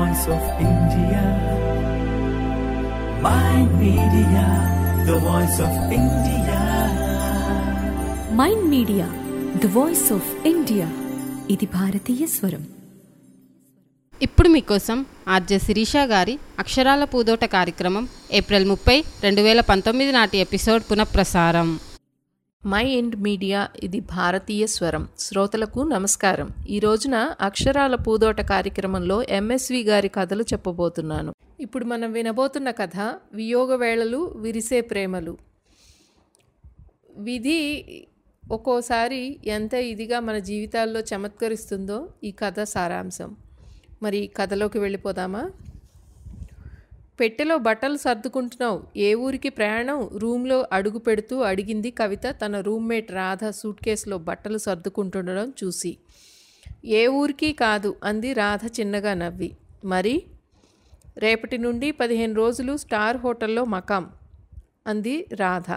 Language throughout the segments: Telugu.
voice of India. Mind Media, the voice of India. Mind media the voice of India ఇది భారతీయ స్వరం ఇప్పుడు మీకోసం ఆర్జే శిరీష గారి అక్షరాల పూదోట కార్యక్రమం ఏప్రిల్ ముప్పై రెండు వేల పంతొమ్మిది నాటి ఎపిసోడ్ పునఃప్రసారం మై ఎండ్ మీడియా ఇది భారతీయ స్వరం శ్రోతలకు నమస్కారం ఈ రోజున అక్షరాల పూదోట కార్యక్రమంలో ఎంఎస్వి గారి కథలు చెప్పబోతున్నాను ఇప్పుడు మనం వినబోతున్న కథ వియోగ వేళలు విరిసే ప్రేమలు విధి ఒక్కోసారి ఎంత ఇదిగా మన జీవితాల్లో చమత్కరిస్తుందో ఈ కథ సారాంశం మరి కథలోకి వెళ్ళిపోదామా పెట్టెలో బట్టలు సర్దుకుంటున్నావు ఏ ఊరికి ప్రయాణం రూమ్లో అడుగు పెడుతూ అడిగింది కవిత తన రూమ్మేట్ రాధ సూట్ కేసులో బట్టలు సర్దుకుంటుండడం చూసి ఏ ఊరికి కాదు అంది రాధ చిన్నగా నవ్వి మరి రేపటి నుండి పదిహేను రోజులు స్టార్ హోటల్లో మకాం అంది రాధ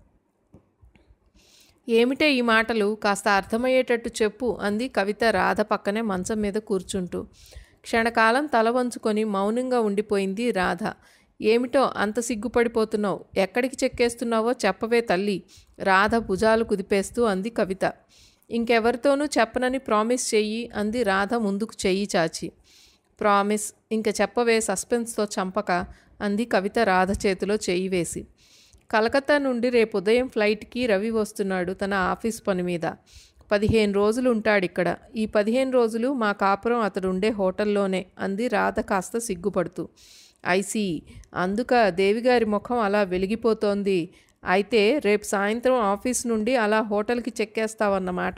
ఏమిటే ఈ మాటలు కాస్త అర్థమయ్యేటట్టు చెప్పు అంది కవిత రాధ పక్కనే మంచం మీద కూర్చుంటూ క్షణకాలం తల వంచుకొని మౌనంగా ఉండిపోయింది రాధ ఏమిటో అంత సిగ్గుపడిపోతున్నావు ఎక్కడికి చెక్కేస్తున్నావో చెప్పవే తల్లి రాధ భుజాలు కుదిపేస్తూ అంది కవిత ఇంకెవరితోనూ చెప్పనని ప్రామిస్ చెయ్యి అంది రాధ ముందుకు చెయ్యి చాచి ప్రామిస్ ఇంక చెప్పవే సస్పెన్స్తో చంపక అంది కవిత రాధ చేతిలో చెయ్యి వేసి కలకత్తా నుండి రేపు ఉదయం ఫ్లైట్కి రవి వస్తున్నాడు తన ఆఫీస్ పని మీద పదిహేను రోజులు ఉంటాడిక్కడ ఈ పదిహేను రోజులు మా కాపురం అతడు ఉండే హోటల్లోనే అంది రాధ కాస్త సిగ్గుపడుతూ ఐసీ అందుక దేవిగారి ముఖం అలా వెలిగిపోతోంది అయితే రేపు సాయంత్రం ఆఫీస్ నుండి అలా హోటల్కి చెక్కేస్తావన్నమాట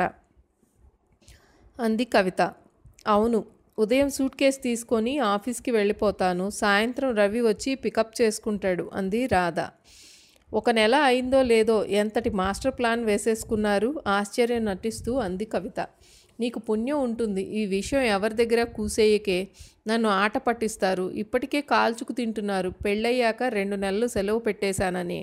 అంది కవిత అవును ఉదయం సూట్ కేసు తీసుకొని ఆఫీస్కి వెళ్ళిపోతాను సాయంత్రం రవి వచ్చి పికప్ చేసుకుంటాడు అంది రాధ ఒక నెల అయిందో లేదో ఎంతటి మాస్టర్ ప్లాన్ వేసేసుకున్నారు ఆశ్చర్యం నటిస్తూ అంది కవిత నీకు పుణ్యం ఉంటుంది ఈ విషయం ఎవరి దగ్గర కూసేయకే నన్ను ఆట పట్టిస్తారు ఇప్పటికే కాల్చుకు తింటున్నారు పెళ్ళయ్యాక రెండు నెలలు సెలవు పెట్టేశానని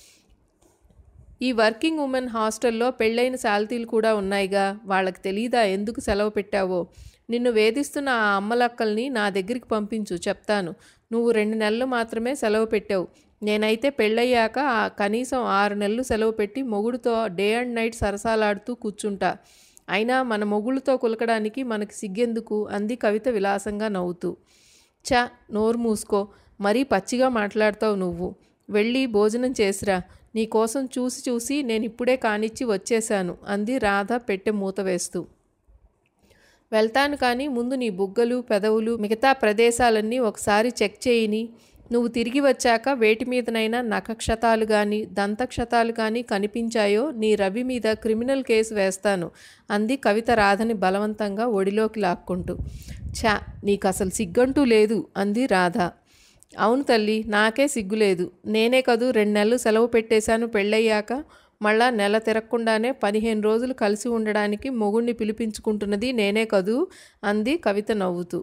ఈ వర్కింగ్ ఉమెన్ హాస్టల్లో పెళ్ళైన శాలతీలు కూడా ఉన్నాయిగా వాళ్ళకి తెలీదా ఎందుకు సెలవు పెట్టావో నిన్ను వేధిస్తున్న ఆ అమ్మలక్కల్ని నా దగ్గరికి పంపించు చెప్తాను నువ్వు రెండు నెలలు మాత్రమే సెలవు పెట్టావు నేనైతే పెళ్ళయ్యాక ఆ కనీసం ఆరు నెలలు సెలవు పెట్టి మొగుడుతో డే అండ్ నైట్ సరసాలాడుతూ కూర్చుంటా అయినా మన మొగుళ్ళతో కులకడానికి మనకి సిగ్గెందుకు అంది కవిత విలాసంగా నవ్వుతూ చా నోరు మూసుకో మరీ పచ్చిగా మాట్లాడతావు నువ్వు వెళ్ళి భోజనం చేసిరా నీ కోసం చూసి చూసి నేను ఇప్పుడే కానిచ్చి వచ్చేశాను అంది రాధ పెట్టె మూత వేస్తూ వెళ్తాను కానీ ముందు నీ బుగ్గలు పెదవులు మిగతా ప్రదేశాలన్నీ ఒకసారి చెక్ చేయని నువ్వు తిరిగి వచ్చాక వేటి మీదనైనా నఖక్షతాలు కానీ దంతక్షతాలు కానీ కనిపించాయో నీ రవి మీద క్రిమినల్ కేసు వేస్తాను అంది కవిత రాధని బలవంతంగా ఒడిలోకి లాక్కుంటూ ఛా నీకు అసలు సిగ్గంటూ లేదు అంది రాధ అవును తల్లి నాకే సిగ్గులేదు నేనే కదూ రెండు నెలలు సెలవు పెట్టేశాను పెళ్ళయ్యాక మళ్ళా నెల తిరగకుండానే పదిహేను రోజులు కలిసి ఉండడానికి మొగుణ్ణి పిలిపించుకుంటున్నది నేనే కదూ అంది కవిత నవ్వుతూ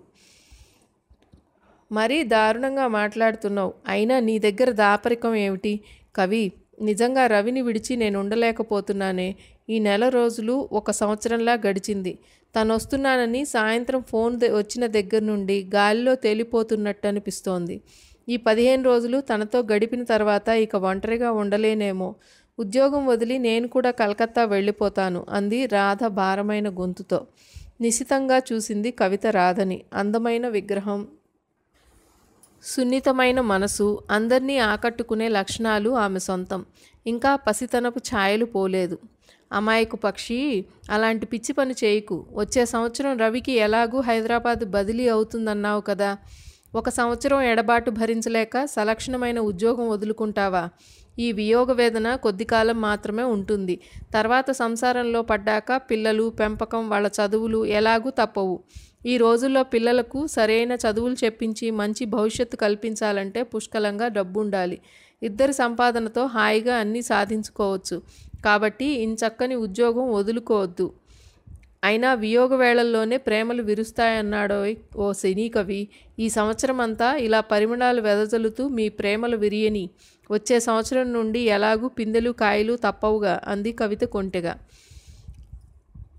మరీ దారుణంగా మాట్లాడుతున్నావు అయినా నీ దగ్గర దాపరికం ఏమిటి కవి నిజంగా రవిని విడిచి నేను ఉండలేకపోతున్నానే ఈ నెల రోజులు ఒక సంవత్సరంలా గడిచింది తను వస్తున్నానని సాయంత్రం ఫోన్ ద- వచ్చిన దగ్గర నుండి గాలిలో తేలిపోతున్నట్టు అనిపిస్తోంది ఈ పదిహేను రోజులు తనతో గడిపిన తర్వాత ఇక ఒంటరిగా ఉండలేనేమో ఉద్యోగం వదిలి నేను కూడా కలకత్తా వెళ్ళిపోతాను అంది రాధ భారమైన గొంతుతో నిశితంగా చూసింది కవిత రాధని అందమైన విగ్రహం సున్నితమైన మనసు అందరినీ ఆకట్టుకునే లక్షణాలు ఆమె సొంతం ఇంకా పసితనపు ఛాయలు పోలేదు అమాయకు పక్షి అలాంటి పిచ్చి పని చేయకు వచ్చే సంవత్సరం రవికి ఎలాగూ హైదరాబాద్ బదిలీ అవుతుందన్నావు కదా ఒక సంవత్సరం ఎడబాటు భరించలేక సలక్షణమైన ఉద్యోగం వదులుకుంటావా ఈ వియోగ వేదన కొద్ది కాలం మాత్రమే ఉంటుంది తర్వాత సంసారంలో పడ్డాక పిల్లలు పెంపకం వాళ్ళ చదువులు ఎలాగూ తప్పవు ఈ రోజుల్లో పిల్లలకు సరైన చదువులు చెప్పించి మంచి భవిష్యత్తు కల్పించాలంటే పుష్కలంగా డబ్బు ఉండాలి ఇద్దరి సంపాదనతో హాయిగా అన్నీ సాధించుకోవచ్చు కాబట్టి ఇంచక్కని ఉద్యోగం వదులుకోవద్దు అయినా వియోగ వేళల్లోనే ప్రేమలు విరుస్తాయన్నాడో ఓ సినీ కవి ఈ సంవత్సరం అంతా ఇలా పరిమళాలు వెదజల్లుతూ మీ ప్రేమలు విరియని వచ్చే సంవత్సరం నుండి ఎలాగూ పిందెలు కాయలు తప్పవుగా అంది కవిత కొంటెగా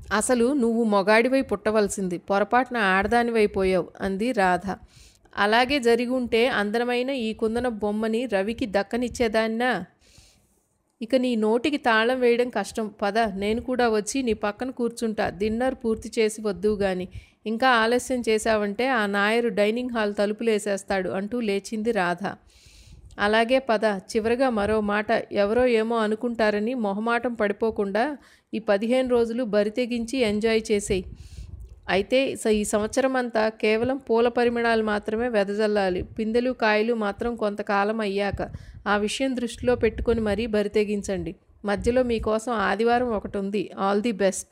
అసలు నువ్వు మొగాడివై పుట్టవలసింది పొరపాటున ఆడదానివైపోయావు అంది రాధ అలాగే జరిగి ఉంటే అందమైన ఈ కుందన బొమ్మని రవికి దక్కనిచ్చేదాన్నా ఇక నీ నోటికి తాళం వేయడం కష్టం పద నేను కూడా వచ్చి నీ పక్కన కూర్చుంటా డిన్నర్ పూర్తి చేసి వద్దు గాని ఇంకా ఆలస్యం చేశావంటే ఆ నాయరు డైనింగ్ హాల్ తలుపులేసేస్తాడు అంటూ లేచింది రాధ అలాగే పద చివరిగా మరో మాట ఎవరో ఏమో అనుకుంటారని మొహమాటం పడిపోకుండా ఈ పదిహేను రోజులు బరితెగించి ఎంజాయ్ చేసేయి అయితే స- ఈ సంవత్సరం అంతా కేవలం పూల పరిమళాలు మాత్రమే వెదజల్లాలి పిందెలు కాయలు మాత్రం కొంతకాలం అయ్యాక ఆ విషయం దృష్టిలో పెట్టుకొని మరీ బరితెగించండి మధ్యలో మీకోసం ఆదివారం ఒకటి ఉంది ఆల్ ది బెస్ట్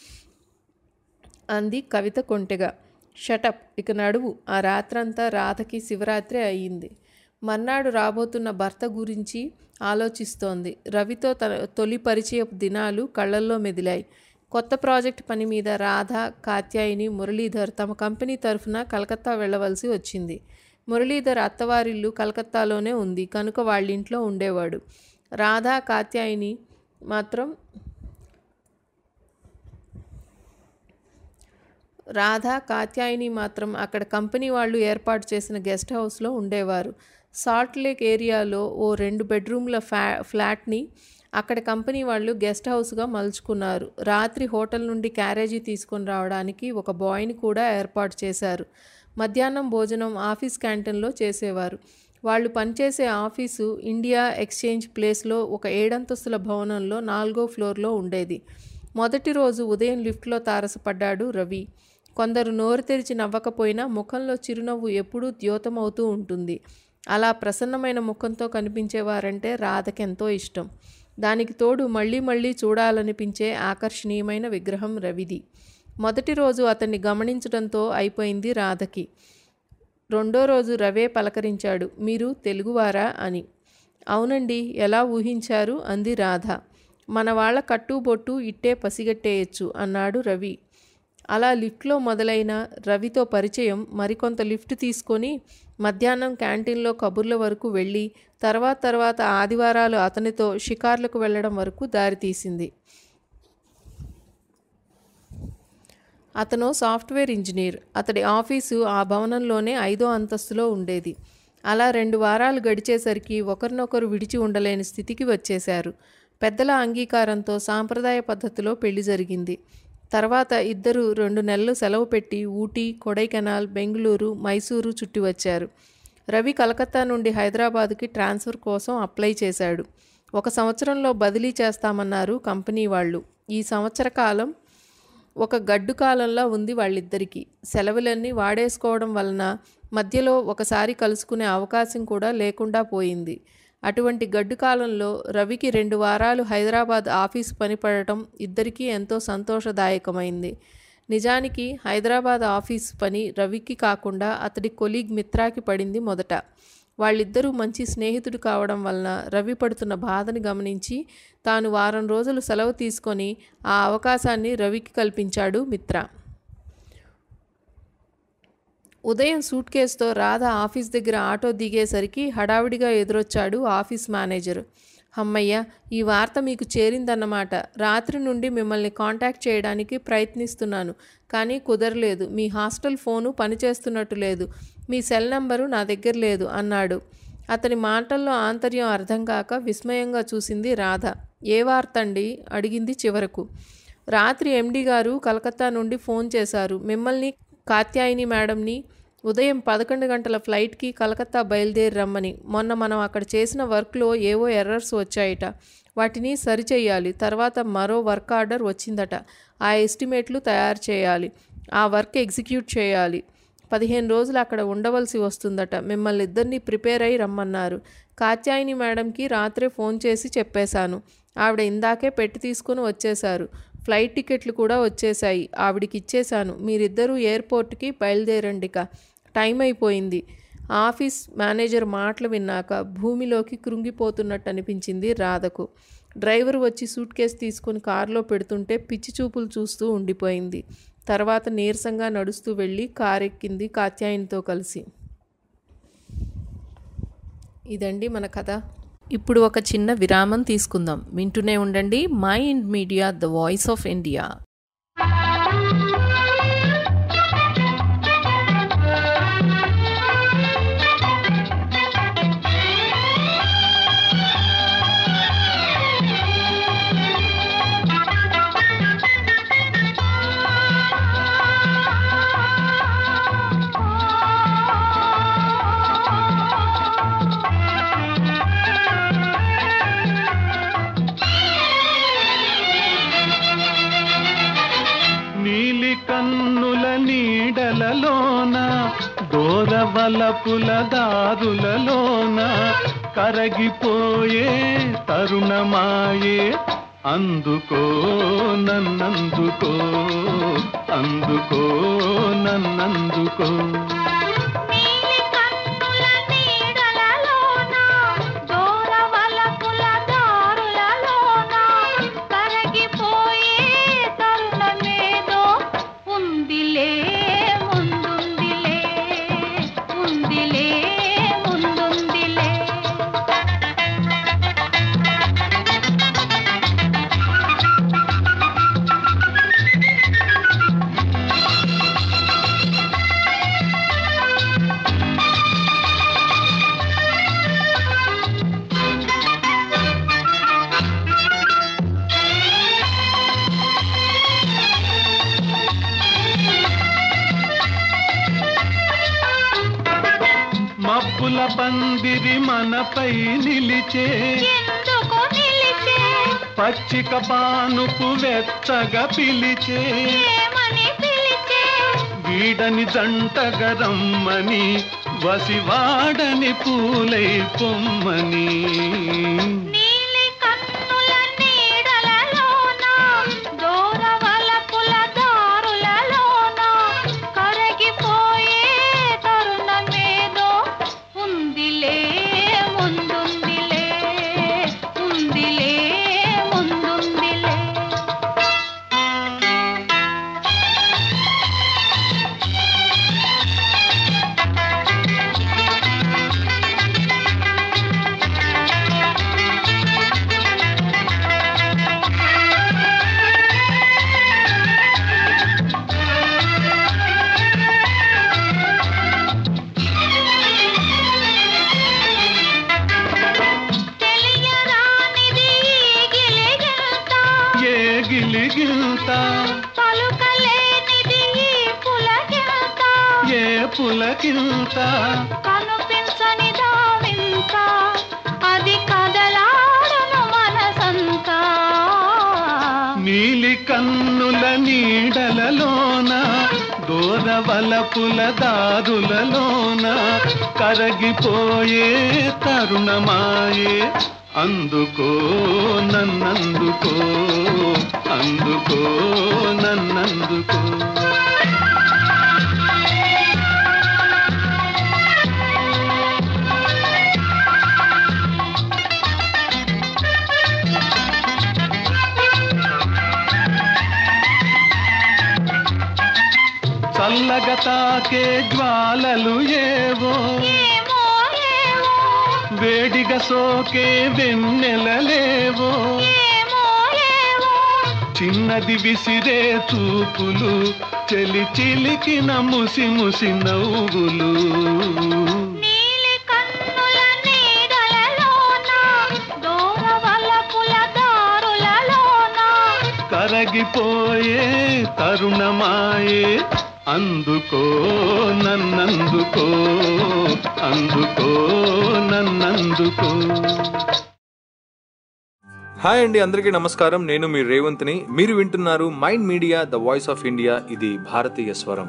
అంది కవిత కొంటెగా షటప్ ఇక నడువు ఆ రాత్రంతా రాధకి శివరాత్రి అయ్యింది మర్నాడు రాబోతున్న భర్త గురించి ఆలోచిస్తోంది రవితో తన తొలి పరిచయపు దినాలు కళ్ళల్లో మెదిలాయి కొత్త ప్రాజెక్ట్ పని మీద రాధ కాత్యాయిని మురళీధర్ తమ కంపెనీ తరఫున కలకత్తా వెళ్ళవలసి వచ్చింది మురళీధర్ అత్తవారిల్లు కలకత్తాలోనే ఉంది కనుక వాళ్ళింట్లో ఉండేవాడు రాధ కాత్యాయిని మాత్రం రాధ కాత్యాయిని మాత్రం అక్కడ కంపెనీ వాళ్ళు ఏర్పాటు చేసిన గెస్ట్ హౌస్లో ఉండేవారు సాల్ట్ లేక్ ఏరియాలో ఓ రెండు బెడ్రూమ్ల ఫ్లా ఫ్లాట్ని అక్కడ కంపెనీ వాళ్ళు గెస్ట్ హౌస్గా మలుచుకున్నారు రాత్రి హోటల్ నుండి క్యారేజీ తీసుకొని రావడానికి ఒక బాయ్ని కూడా ఏర్పాటు చేశారు మధ్యాహ్నం భోజనం ఆఫీస్ క్యాంటీన్లో చేసేవారు వాళ్ళు పనిచేసే ఆఫీసు ఇండియా ఎక్స్చేంజ్ ప్లేస్లో ఒక ఏడంతస్తుల భవనంలో నాలుగో ఫ్లోర్లో ఉండేది మొదటి రోజు ఉదయం లిఫ్ట్లో తారసపడ్డాడు రవి కొందరు నోరు తెరిచి నవ్వకపోయినా ముఖంలో చిరునవ్వు ఎప్పుడూ ద్యోతమవుతూ ఉంటుంది అలా ప్రసన్నమైన ముఖంతో కనిపించేవారంటే రాధకెంతో ఇష్టం దానికి తోడు మళ్ళీ మళ్ళీ చూడాలనిపించే ఆకర్షణీయమైన విగ్రహం రవిది మొదటి రోజు అతన్ని గమనించడంతో అయిపోయింది రాధకి రెండో రోజు రవే పలకరించాడు మీరు తెలుగువారా అని అవునండి ఎలా ఊహించారు అంది రాధ మన వాళ్ళ కట్టుబొట్టు ఇట్టే పసిగట్టేయచ్చు అన్నాడు రవి అలా లిఫ్ట్లో మొదలైన రవితో పరిచయం మరికొంత లిఫ్ట్ తీసుకొని మధ్యాహ్నం క్యాంటీన్లో కబుర్ల వరకు వెళ్ళి తర్వాత తర్వాత ఆదివారాలు అతనితో షికార్లకు వెళ్ళడం వరకు దారితీసింది అతను సాఫ్ట్వేర్ ఇంజనీర్ అతడి ఆఫీసు ఆ భవనంలోనే ఐదో అంతస్తులో ఉండేది అలా రెండు వారాలు గడిచేసరికి ఒకరినొకరు విడిచి ఉండలేని స్థితికి వచ్చేశారు పెద్దల అంగీకారంతో సాంప్రదాయ పద్ధతిలో పెళ్లి జరిగింది తర్వాత ఇద్దరు రెండు నెలలు సెలవు పెట్టి ఊటీ కొడైకెనాల్ బెంగళూరు మైసూరు చుట్టి వచ్చారు రవి కలకత్తా నుండి హైదరాబాద్కి ట్రాన్స్ఫర్ కోసం అప్లై చేశాడు ఒక సంవత్సరంలో బదిలీ చేస్తామన్నారు కంపెనీ వాళ్ళు ఈ సంవత్సర కాలం ఒక గడ్డు కాలంలా ఉంది వాళ్ళిద్దరికీ సెలవులన్నీ వాడేసుకోవడం వలన మధ్యలో ఒకసారి కలుసుకునే అవకాశం కూడా లేకుండా పోయింది అటువంటి గడ్డు కాలంలో రవికి రెండు వారాలు హైదరాబాద్ ఆఫీస్ పని పడటం ఇద్దరికీ ఎంతో సంతోషదాయకమైంది నిజానికి హైదరాబాద్ ఆఫీస్ పని రవికి కాకుండా అతడి కొలీగ్ మిత్రాకి పడింది మొదట వాళ్ళిద్దరూ మంచి స్నేహితుడు కావడం వలన రవి పడుతున్న బాధని గమనించి తాను వారం రోజులు సెలవు తీసుకొని ఆ అవకాశాన్ని రవికి కల్పించాడు మిత్ర ఉదయం సూట్ కేసుతో రాధ ఆఫీస్ దగ్గర ఆటో దిగేసరికి హడావిడిగా ఎదురొచ్చాడు ఆఫీస్ మేనేజర్ అమ్మయ్య ఈ వార్త మీకు చేరిందన్నమాట రాత్రి నుండి మిమ్మల్ని కాంటాక్ట్ చేయడానికి ప్రయత్నిస్తున్నాను కానీ కుదరలేదు మీ హాస్టల్ ఫోను పనిచేస్తున్నట్టు లేదు మీ సెల్ నంబరు నా దగ్గర లేదు అన్నాడు అతని మాటల్లో ఆంతర్యం అర్థం కాక విస్మయంగా చూసింది రాధ ఏ వార్త అండి అడిగింది చివరకు రాత్రి ఎండి గారు కలకత్తా నుండి ఫోన్ చేశారు మిమ్మల్ని కాత్యాయిని మేడంని ఉదయం పదకొండు గంటల ఫ్లైట్కి కలకత్తా బయలుదేరి రమ్మని మొన్న మనం అక్కడ చేసిన వర్క్లో ఏవో ఎర్రర్స్ వచ్చాయట వాటిని సరిచేయాలి తర్వాత మరో వర్క్ ఆర్డర్ వచ్చిందట ఆ ఎస్టిమేట్లు తయారు చేయాలి ఆ వర్క్ ఎగ్జిక్యూట్ చేయాలి పదిహేను రోజులు అక్కడ ఉండవలసి వస్తుందట మిమ్మల్ని ఇద్దరిని ప్రిపేర్ అయి రమ్మన్నారు కాత్యాయిని మేడంకి రాత్రే ఫోన్ చేసి చెప్పేశాను ఆవిడ ఇందాకే పెట్టి తీసుకుని వచ్చేశారు ఫ్లైట్ టికెట్లు కూడా వచ్చేశాయి ఆవిడికి ఇచ్చేశాను మీరిద్దరూ ఎయిర్పోర్ట్కి బయలుదేరండిక టైం అయిపోయింది ఆఫీస్ మేనేజర్ మాటలు విన్నాక భూమిలోకి కృంగిపోతున్నట్టు అనిపించింది రాధకు డ్రైవర్ వచ్చి సూట్ కేసు తీసుకుని కారులో పెడుతుంటే పిచ్చి చూపులు చూస్తూ ఉండిపోయింది తర్వాత నీరసంగా నడుస్తూ వెళ్ళి కారెక్కింది కాత్యాయనితో కలిసి ఇదండి మన కథ ఇప్పుడు ఒక చిన్న విరామం తీసుకుందాం వింటూనే ఉండండి mind media the voice of India వలపుల దారులలోన కరగిపోయే తరుణమాయే అందుకో నన్నందుకో అందుకో నన్నందుకో నీలి కన్నుల నీడలలోన దూరవలపుల దారులలోన కరగిపోయే తరుణమేదో ఉందిలే ముందుందిలే ఉందిలే ముందుందిలే మబ్బుల పందిరి మనపై నిలిచే ఎందుకు నిలిచే పచ్చిక పానుపు వెచ్చగా పిలిచే ఏమని పిలిచే వీడని జంటగా రమ్మని వసివాడని పూలై పొమ్మని నీలి కన్నుల నీడలలోన దూరవలపుల దారులలోన కరగిపోయే తరుణమేదో ఉందిలే ముందుందిలే ఉందిలే ముందుందిలే తెలియరానిది ఈ గిలిగింత ఏ గిలిగిల్త పలుకలేనిది ఈ పులకింత ఏ పులకింత కనిపించని దావింత అది కదలాడును మనసంతా నీలి కన్నుల నీడలలోన దూరవలపుల దారులలోన కరగిపోయే తరుణమాయే అందుకో నన్నందుకో అందుకో నన్నందుకో చల్లగా తాకే జ్వాలలు ఏవో ఏమో ఏమో వేడిగా సోకే వెన్నెలలేవో ఏమో ఏమో చిన్నది విసిరే చూపులు చెలి చిలికిన ముసి ముసి నవ్వులు నీలి కన్నుల నీడలలోన దూరవలపుల దారులలోన కరగిపోయే తరుణమాయే అందుకో నన్నందుకో అందుకో నన్నందుకో హాయ్ అండి అందరికీ నమస్కారం నేను మీ రేవంత్ని మీరు వింటున్నారు mind media the voice of India ఇది భారతీయ స్వరం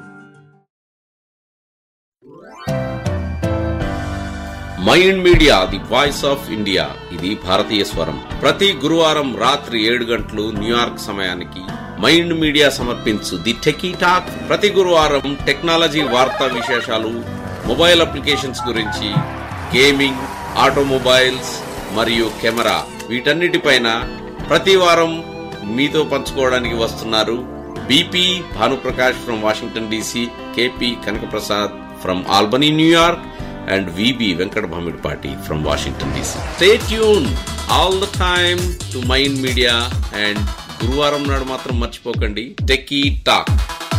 mind media the voice of India ఇది భారతీయ స్వరం ప్రతి గురువారం రాత్రి ఏడు గంటలు న్యూయార్క్ సమయానికి మైండ్ మీడియా సమర్పించు ది టెకీ టాక్ ప్రతి గురువారం టెక్నాలజీ వార్తా విశేషాలు మొబైల్ అప్లికేషన్స్ గురించి గేమింగ్ ఆటోమొబైల్స్ మరియు కెమెరా వీటన్నిటిపైన ప్రతి వారం మీతో పంచుకోవడానికి వస్తున్నారు BP Bhanuprakash from Washington DC KP Kanakaprasad from Albany New York and VB Venkat Bhamidpati from Washington DC. Stay tuned all the time to Mind Media and గురువారం నాడు మాత్రం మర్చిపోకండి techie talk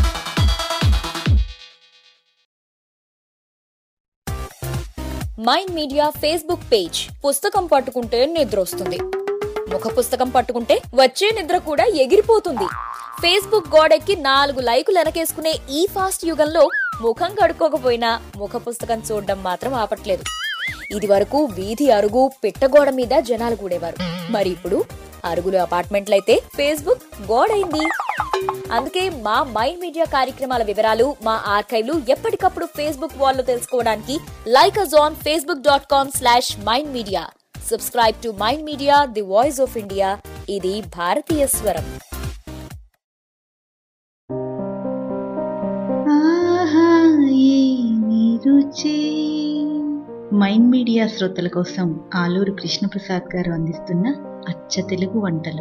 mind media Facebook page పుస్తకం పట్టుకుంటే నిద్ర వస్తుంది ముఖ పుస్తకం పట్టుకుంటే వచ్చే నిద్ర కూడా ఎగిరిపోతుంది ఫేస్బుక్ గోడెక్కి నాలుగు లైకులు వెనకేసుకునే ఈ ఫాస్ట్ యుగంలో ముఖం కడుక్కోకపోయినా ముఖ పుస్తకం చూడడం మాత్రం ఆపట్లేదు ఇది వరకు వీధి అరుగు పిట్టగోడ మీద జనాలు కూడేవారు మరి ఇప్పుడు అరుగులు అపార్ట్మెంట్లయితే ఫేస్బుక్ గోడైంది అందుకే మా మైండ్ మీడియా కార్యక్రమాల వివరాలు మా ఆర్కైవ్లు ఎప్పటికప్పుడు ఫేస్బుక్ వాల్లో తెలుసుకోవడానికి like us on Facebook dot com slash mind media subscribe to mind media the voice of India ఇది భారతీయ స్వరం ఆహా ఏమి రుచి మైండ్ మీడియా శ్రోతల కోసం ఆలూరు కృష్ణప్రసాద్ గారు అందిస్తున్న అచ్చ తెలుగు వంటలు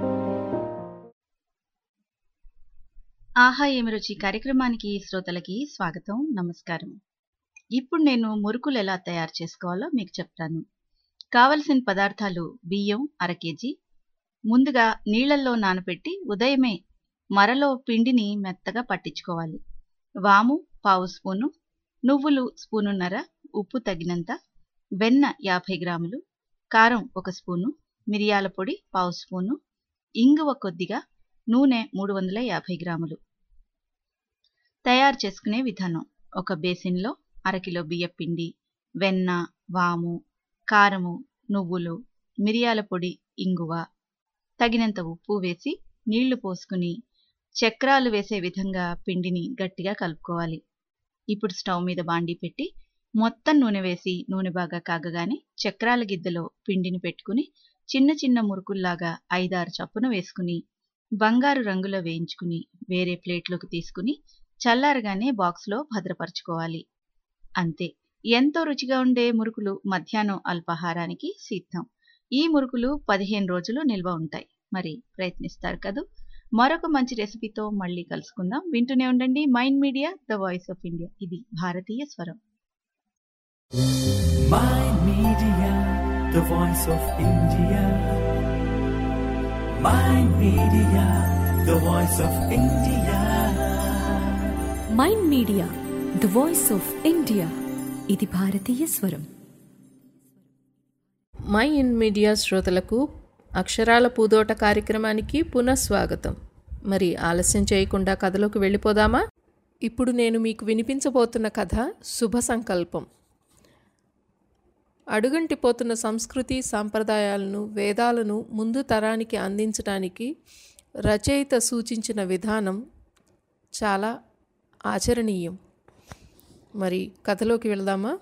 ఆహా ఏమి రుచి కార్యక్రమానికి శ్రోతలకి స్వాగతం నమస్కారం ఇప్పుడు నేను మురుకులు ఎలా తయారు చేసుకోవాలో మీకు చెప్తాను కావలసిన పదార్థాలు బియ్యం అర కేజీ ముందుగా నీళ్లలో నానబెట్టి ఉదయమే మరలో పిండిని మెత్తగా పట్టించుకోవాలి వాము పావు స్పూను నువ్వులు స్పూనున్నర ఉప్పు తగినంత వెన్న యాభై గ్రాములు కారం ఒక స్పూను మిరియాల పొడి పావు స్పూను ఇంగువ కొద్దిగా నూనె మూడు వందల యాభై గ్రాములు తయారు చేసుకునే విధానం ఒక బేసిన్లో అరకిలో బియ్యపిండి వెన్న వాము కారము నువ్వులు మిరియాల పొడి ఇంగువ తగినంత ఉప్పు వేసి నీళ్లు పోసుకుని చక్రాలు వేసే విధంగా పిండిని గట్టిగా కలుపుకోవాలి ఇప్పుడు స్టవ్ మీద బాండీ పెట్టి మొత్తం నూనె వేసి నూనె బాగా కాగగానే చక్రాల గిద్దలో పిండిని పెట్టుకుని చిన్న చిన్న మురుకుల్లాగా ఐదారు చప్పున వేసుకుని బంగారు రంగులో వేయించుకుని వేరే ప్లేట్లోకి తీసుకుని చల్లారగానే బాక్స్లో భద్రపరచుకోవాలి అంతే ఎంతో రుచిగా ఉండే మురుకులు మధ్యాహ్నం అల్పాహారానికి సిద్ధం ఈ మురుకులు పదిహేను రోజులు నిల్వ ఉంటాయి మరి ప్రయత్నిస్తారు కదూ మరొక మంచి రెసిపీతో మళ్ళీ కలుసుకుందాం వింటూనే ఉండండి mind media the voice of India ఇది భారతీయ స్వరం Mind Media, the voice of India. Mind Media, the voice of India. Mind media the voice of India ఇది భారతీయ స్వరం మై ఇన్ మీడియా శ్రోతలకు అక్షరాల పూదోట కార్యక్రమానికి పునఃస్వాగతం మరి ఆలస్యం చేయకుండా కథలోకి వెళ్ళిపోదామా ఇప్పుడు నేను మీకు వినిపించబోతున్న కథ శుభ సంకల్పం అడుగంటిపోతున్న సంస్కృతి సాంప్రదాయాలను వేదాలను ముందు తరానికి అందించడానికి రచయిత సూచించిన విధానం చాలా ఆచరణీయం మరి కథలోకి వెళదామా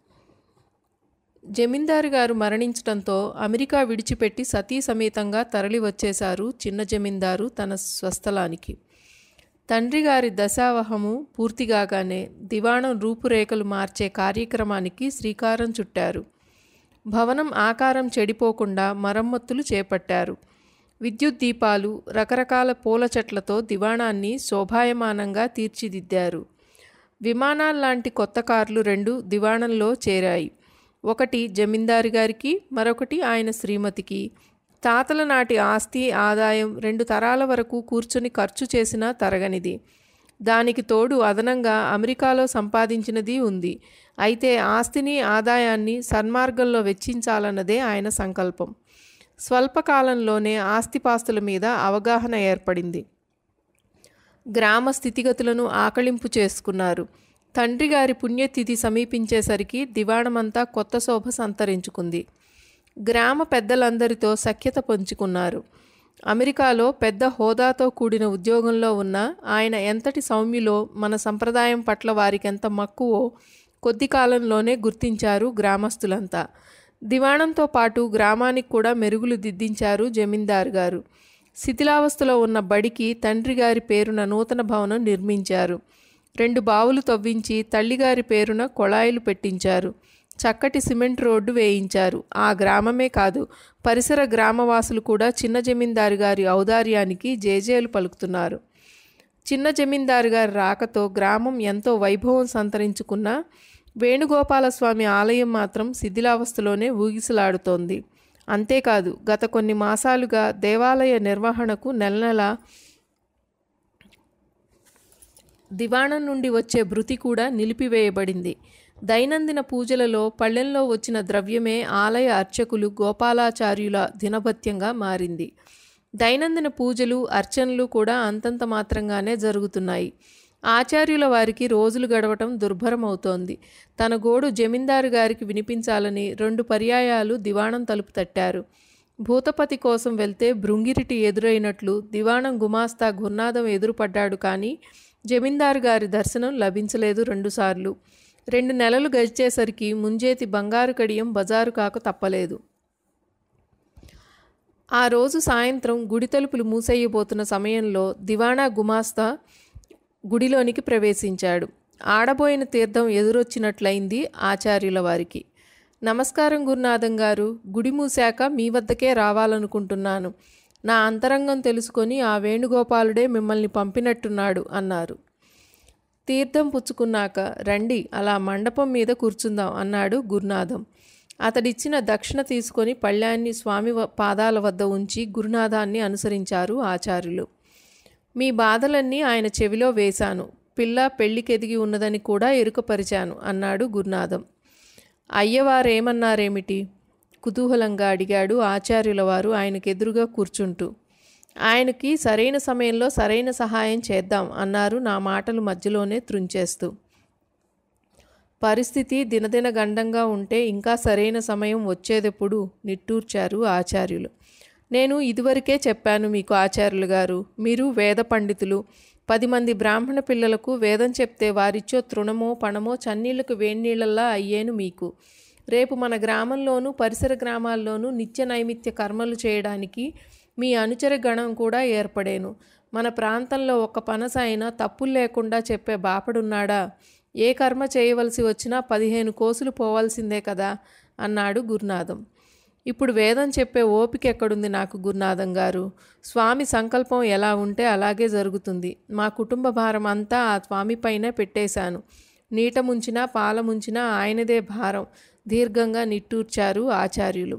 జమీందారు గారు మరణించడంతో అమెరికా విడిచిపెట్టి సతీ సమేతంగా తరలి వచ్చేశారు చిన్న జమీందారు తన స్వస్థలానికి తండ్రి గారి దశావహము పూర్తిగాగానే దివాణం రూపురేఖలు మార్చే కార్యక్రమానికి శ్రీకారం చుట్టారు భవనం ఆకారం చెడిపోకుండా మరమ్మతులు చేపట్టారు విద్యుత్ దీపాలు రకరకాల పూల చెట్లతో దివాణాన్ని శోభాయమానంగా తీర్చిదిద్దారు విమానాల్లాంటి కొత్త కార్లు రెండు దివాణంలో చేరాయి ఒకటి జమీందారు గారికి మరొకటి ఆయన శ్రీమతికి తాతల నాటి ఆస్తి ఆదాయం రెండు తరాల వరకు కూర్చొని ఖర్చు చేసినా తరగనిది దానికి తోడు అదనంగా అమెరికాలో సంపాదించినది ఉంది అయితే ఆస్తిని ఆదాయాన్ని సన్మార్గంలో వెచ్చించాలన్నదే ఆయన సంకల్పం స్వల్పకాలంలోనే ఆస్తిపాస్తుల మీద అవగాహన ఏర్పడింది గ్రామ స్థితిగతులను ఆకళింపు చేసుకున్నారు తండ్రి గారి పుణ్యతిథి సమీపించేసరికి దివాణమంతా కొత్త శోభ సంతరించుకుంది గ్రామ పెద్దలందరితో సఖ్యత పంచుకున్నారు అమెరికాలో పెద్ద హోదాతో కూడిన ఉద్యోగంలో ఉన్న ఆయన ఎంతటి సౌమ్యులో మన సంప్రదాయం పట్ల వారికెంత మక్కువో కొద్ది కాలంలోనే గుర్తించారు గ్రామస్తులంతా దివాణంతో పాటు గ్రామానికి కూడా మెరుగులు దిద్దించారు జమీందారు గారు శిథిలావస్థలో ఉన్న బడికి తండ్రి గారి పేరున నూతన భవనం నిర్మించారు రెండు బావులు తవ్వించి తల్లిగారి పేరున కొళాయిలు పెట్టించారు చక్కటి సిమెంట్ రోడ్డు వేయించారు ఆ గ్రామమే కాదు పరిసర గ్రామవాసులు కూడా చిన్న జమీందారు గారి ఔదార్యానికి జేజేలు పలుకుతున్నారు చిన్న జమీందారు గారి రాకతో గ్రామం ఎంతో వైభవం సంతరించుకున్న వేణుగోపాలస్వామి ఆలయం మాత్రం శిథిలావస్థలోనే ఊగిసలాడుతోంది అంతేకాదు గత కొన్ని మాసాలుగా దేవాలయ నిర్వహణకు నెల నెల దివాణం నుండి వచ్చే భృతి కూడా నిలిపివేయబడింది దైనందిన పూజలలో పళ్ళెంలో వచ్చిన ద్రవ్యమే ఆలయ అర్చకులు గోపాలాచార్యుల దినభత్యంగా మారింది దైనందిన పూజలు అర్చనలు కూడా అంతంత మాత్రంగానే జరుగుతున్నాయి ఆచార్యుల వారికి రోజులు గడవటం దుర్భరమవుతోంది తన గోడు జమీందారు గారికి వినిపించాలని రెండు పర్యాయాలు దివాణం తలుపు తట్టారు భూతపతి కోసం వెళ్తే భృంగిరిటి ఎదురైనట్లు దివాణం గుమాస్తా గుర్నాదం ఎదురుపడ్డాడు కానీ జమీందారు గారి దర్శనం లభించలేదు రెండుసార్లు రెండు నెలలు గడిచేసరికి ముంజేతి బంగారు కడియం బజారు కాక తప్పలేదు ఆ రోజు సాయంత్రం గుడి తలుపులు మూసేయబోతున్న సమయంలో దివాణా గుమాస్తా గుడిలోనికి ప్రవేశించాడు ఆడబోయిన తీర్థం ఎదురొచ్చినట్లయింది ఆచార్యుల వారికి నమస్కారం గురునాథం గారు గుడి మూసాక మీ వద్దకే రావాలనుకుంటున్నాను నా అంతరంగం తెలుసుకొని ఆ వేణుగోపాలుడే మిమ్మల్ని పంపినట్టున్నాడు అన్నారు తీర్థం పుచ్చుకున్నాక రండి అలా మండపం మీద కూర్చుందాం అన్నాడు గురునాథం అతడిచ్చిన దక్షిణ తీసుకొని పళ్ళ్యాన్ని స్వామి వ- పాదాల వద్ద ఉంచి గురునాథాన్ని అనుసరించారు ఆచార్యులు మీ బాధలన్నీ ఆయన చెవిలో వేశాను పిల్ల పెళ్లికెదిగి ఉన్నదని కూడా ఎరుకపరిచాను అన్నాడు గురునాథం అయ్యవారేమన్నారేమిటి కుతూహలంగా అడిగాడు ఆచార్యుల వారు ఆయనకెదురుగా కూర్చుంటూ ఆయనకి సరైన సమయంలో సరైన సహాయం చేద్దాం అన్నారు నా మాటలు మధ్యలోనే త్రుంచేస్తూ పరిస్థితి దినదిన గండంగా ఉంటే ఇంకా సరైన సమయం వచ్చేదెప్పుడు నిట్టూర్చారు ఆచార్యులు నేను ఇదివరకే చెప్పాను మీకు ఆచార్యులు గారు మీరు వేద పండితులు పది మంది బ్రాహ్మణ పిల్లలకు వేదం చెప్తే వారిచ్చో తృణమో పణమో చన్నీళ్లకు వేణీళ్లలా అయ్యేను మీకు రేపు మన గ్రామంలోనూ పరిసర గ్రామాల్లోనూ నిత్య నైమిత్య కర్మలు చేయడానికి మీ అనుచర గణం కూడా ఏర్పడేను మన ప్రాంతంలో ఒక్క పనస అయినా తప్పులు లేకుండా చెప్పే బాపడున్నాడా ఏ కర్మ చేయవలసి వచ్చినా పదిహేను కోసులు పోవాల్సిందే కదా అన్నాడు గురునాథం ఇప్పుడు వేదం చెప్పే ఓపిక ఎక్కడుంది నాకు గురునాథం గారు స్వామి సంకల్పం ఎలా ఉంటే అలాగే జరుగుతుంది మా కుటుంబ భారం అంతా ఆ స్వామి పైనే పెట్టేశాను నీట ముంచినా పాల ముంచినా ఆయనదే భారం దీర్ఘంగా నిట్టూర్చారు ఆచార్యులు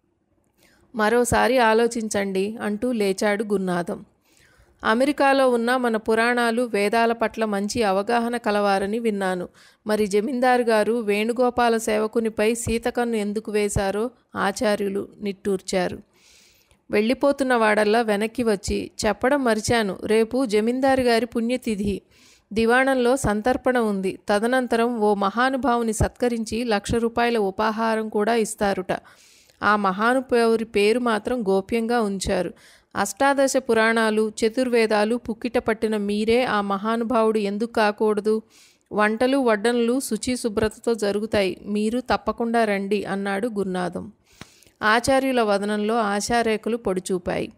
మరోసారి ఆలోచించండి అంటూ లేచాడు గురునాథం అమెరికాలో ఉన్న మన పురాణాలు వేదాల పట్ల మంచి అవగాహన కలవారని విన్నాను మరి జమీందారు గారు వేణుగోపాల సేవకునిపై సీతకన్ను ఎందుకు వేశారో ఆచార్యులు నిట్టూర్చారు వెళ్ళిపోతున్న వాడల్లా వెనక్కి వచ్చి చెప్పడం మరిచాను రేపు జమీందారు గారి పుణ్యతిథి దివాణంలో సంతర్పణ ఉంది తదనంతరం ఓ మహానుభావుని సత్కరించి లక్ష రూపాయల ఉపాహారం కూడా ఇస్తారుట ఆ మహానుభావురి పేరు మాత్రం గోప్యంగా ఉంచారు అష్టాదశ పురాణాలు చతుర్వేదాలు పుక్కిట పట్టిన మీరే ఆ మహానుభావుడు ఎందుకు కాకూడదు వంటలు వడ్డనలు శుచి శుభ్రతతో జరుగుతాయి మీరు తప్పకుండా రండి అన్నాడు గురునాథం ఆచార్యుల వదనంలో ఆశారేఖలు పొడిచూపాయి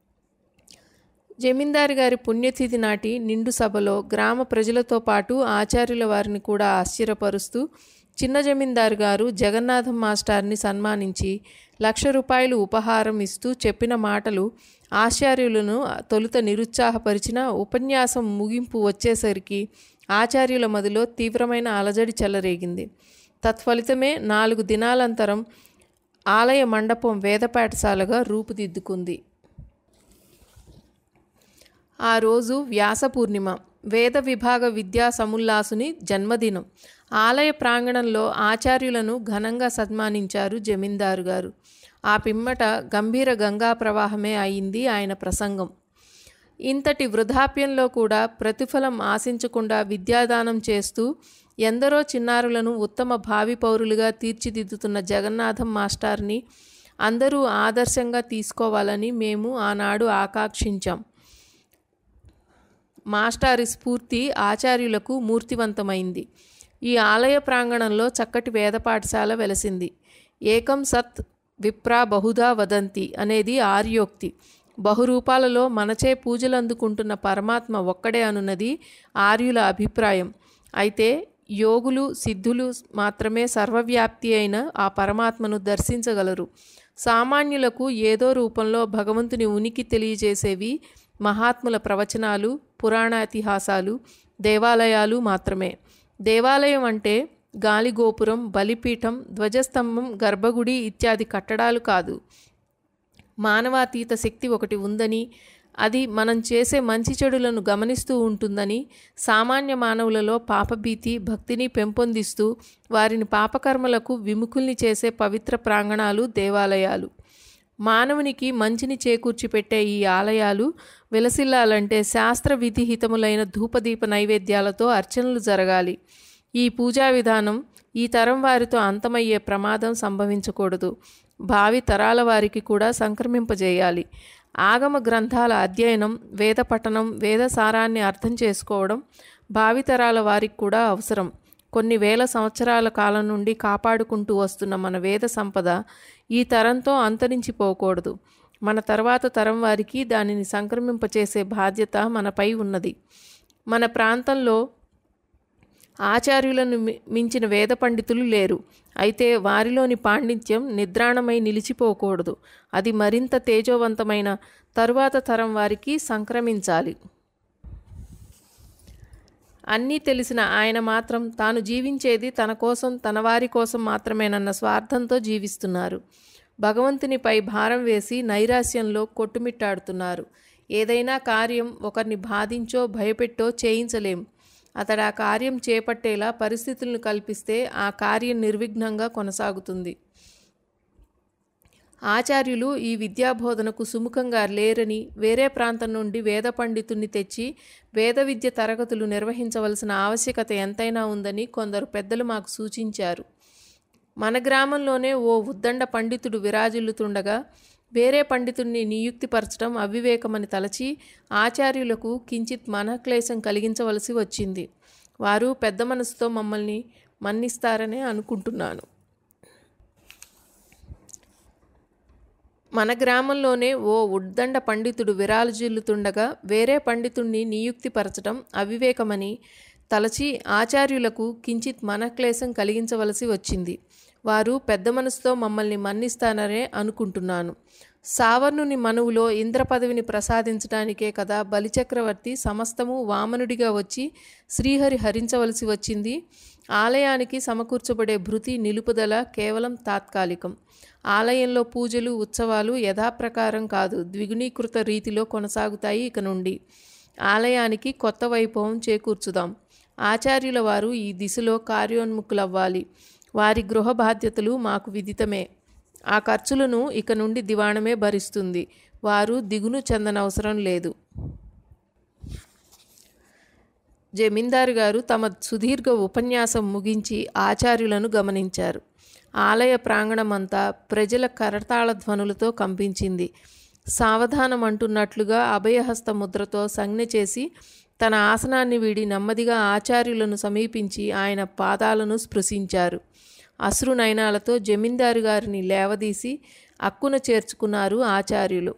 జమీందారు గారి పుణ్యతిథి నాటి నిండు సభలో గ్రామ ప్రజలతో పాటు ఆచార్యుల వారిని కూడా ఆశ్చర్యపరుస్తూ చిన్న జమీందారు గారు జగన్నాథం మాస్టార్ని సన్మానించి లక్ష రూపాయలు ఉపహారం ఇస్తూ చెప్పిన మాటలు ఆచార్యులను తొలుత నిరుత్సాహపరిచిన ఉపన్యాసం ముగింపు వచ్చేసరికి ఆచార్యుల మదిలో తీవ్రమైన అలజడి చెలరేగింది తత్ఫలితమే నాలుగు దినాలంతరం ఆలయ మండపం వేద పాఠశాలగా రూపుదిద్దుకుంది ఆ రోజు వ్యాస పూర్ణిమ వేద విభాగ విద్యా సముల్లాసుని జన్మదినం ఆలయ ప్రాంగణంలో ఆచార్యులను ఘనంగా సన్మానించారు జమీందారు గారు ఆ పిమ్మట గంభీర గంగా ప్రవాహమే అయింది ఆయన ప్రసంగం ఇంతటి వృద్ధాప్యంలో కూడా ప్రతిఫలం ఆశించకుండా విద్యాదానం చేస్తూ ఎందరో చిన్నారులను ఉత్తమ భావి పౌరులుగా తీర్చిదిద్దుతున్న జగన్నాథం మాస్టార్ని అందరూ ఆదర్శంగా తీసుకోవాలని మేము ఆనాడు ఆకాంక్షించాం మాస్టారి స్ఫూర్తి ఆచార్యులకు మూర్తివంతమైంది ఈ ఆలయ ప్రాంగణంలో చక్కటి వేద పాఠశాల వెలసింది ఏకం సత్ విప్రా బహుదా వదంతి అనేది ఆర్యోక్తి బహురూపాలలో మనచే పూజలు అందుకుంటున్న పరమాత్మ ఒక్కడే అనున్నది ఆర్యుల అభిప్రాయం అయితే యోగులు సిద్ధులు మాత్రమే సర్వవ్యాప్తి అయిన ఆ పరమాత్మను దర్శించగలరు సామాన్యులకు ఏదో రూపంలో భగవంతుని ఉనికి తెలియజేసేవి మహాత్ముల ప్రవచనాలు పురాణాతిహాసాలు దేవాలయాలు మాత్రమే దేవాలయం అంటే గాలిగోపురం బలిపీఠం ధ్వజస్తంభం గర్భగుడి ఇత్యాది కట్టడాలు కాదు మానవాతీత శక్తి ఒకటి ఉందని అది మనం చేసే మంచి చెడులను గమనిస్తూ ఉంటుందని సామాన్య మానవులలో పాపభీతి భక్తిని పెంపొందిస్తూ వారిని పాపకర్మలకు విముఖుల్ని చేసే పవిత్ర ప్రాంగణాలు దేవాలయాలు మానవునికి మంచిని చేకూర్చి పెట్టే ఈ ఆలయాలు విలసిల్లాలంటే శాస్త్ర విధిహితములైన ధూపదీప నైవేద్యాలతో అర్చనలు జరగాలి ఈ పూజా విధానం ఈ తరం వారితో అంతమయ్యే ప్రమాదం సంభవించకూడదు భావి తరాల వారికి కూడా సంక్రమింపజేయాలి ఆగమ గ్రంథాల అధ్యయనం వేద పఠనం వేద సారాన్ని అర్థం చేసుకోవడం భావితరాల వారికి కూడా అవసరం కొన్ని వేల సంవత్సరాల కాలం నుండి కాపాడుకుంటూ వస్తున్న మన వేద సంపద ఈ తరంతో అంతరించిపోకూడదు మన తర్వాత తరం వారికి దానిని సంక్రమింపచేసే బాధ్యత మనపై ఉన్నది మన ప్రాంతంలో ఆచార్యులను మి- మించిన వేద పండితులు లేరు అయితే వారిలోని పాండిత్యం నిద్రాణమై నిలిచిపోకూడదు అది మరింత తేజోవంతమైన తరువాత తరం వారికి సంక్రమించాలి అన్నీ తెలిసిన ఆయన మాత్రం తాను జీవించేది తన కోసం తన వారి కోసం మాత్రమేనన్న స్వార్థంతో జీవిస్తున్నారు భగవంతునిపై భారం వేసి నైరాశ్యంలో కొట్టుమిట్టాడుతున్నారు ఏదైనా కార్యం ఒకరిని బాధించో భయపెట్టో చేయించలేం అతడు ఆ కార్యం చేపట్టేలా పరిస్థితులను కల్పిస్తే ఆ కార్యం నిర్విఘ్నంగా కొనసాగుతుంది ఆచార్యులు ఈ విద్యాబోధనకు సుముఖంగా లేరని వేరే ప్రాంతం నుండి వేద పండితుణ్ణి తెచ్చి వేద విద్య తరగతులు నిర్వహించవలసిన ఆవశ్యకత ఎంతైనా ఉందని కొందరు పెద్దలు మాకు సూచించారు మన గ్రామంలోనే ఓ ఉద్దండ పండితుడు విరాజిల్లుతుండగా వేరే పండితుణ్ణి నియుక్తిపరచడం అవివేకమని తలచి ఆచార్యులకు కించిత్ మనక్లేశం కలిగించవలసి వచ్చింది వారు పెద్ద మనసుతో మమ్మల్ని మన్నిస్తారనే అనుకుంటున్నాను మన గ్రామంలోనే ఓ ఉద్దండ పండితుడు విరాలజిల్లుతుండగా వేరే పండితుణ్ణి నియుక్తిపరచడం అవివేకమని తలచి ఆచార్యులకు కించిత్ మనక్లేశం కలిగించవలసి వచ్చింది వారు పెద్ద మనసుతో మమ్మల్ని మన్నిస్తాననే అనుకుంటున్నాను సావర్ణుని మనువులో ఇంద్ర పదవిని ప్రసాదించడానికే కదా బలిచక్రవర్తి సమస్తము వామనుడిగా వచ్చి శ్రీహరి హరించవలసి వచ్చింది ఆలయానికి సమకూర్చబడే భృతి నిలుపుదల కేవలం తాత్కాలికం ఆలయంలో పూజలు ఉత్సవాలు యథాప్రకారం కాదు ద్విగుణీకృత రీతిలో కొనసాగుతాయి ఇక నుండి ఆలయానికి కొత్త వైభవం చేకూర్చుదాం ఆచార్యుల వారు ఈ దిశలో కార్యోన్ముఖులవ్వాలి వారి గృహ బాధ్యతలు మాకు విదితమే ఆ ఖర్చులను ఇక నుండి దివాణమే భరిస్తుంది వారు దిగును చెందనవసరం లేదు జమీందారు గారు తమ సుదీర్ఘ ఉపన్యాసం ముగించి ఆచార్యులను గమనించారు ఆలయ ప్రాంగణమంతా ప్రజల కరతాళ ధ్వనులతో కంపించింది సావధానం అంటున్నట్లుగా అభయహస్త ముద్రతో సంజ్ఞ చేసి తన ఆసనాన్ని వీడి నెమ్మదిగా ఆచార్యులను సమీపించి ఆయన పాదాలను స్పృశించారు అశ్రు నయనాలతో జమీందారు గారిని లేవదీసి అక్కున చేర్చుకున్నారు ఆచార్యులు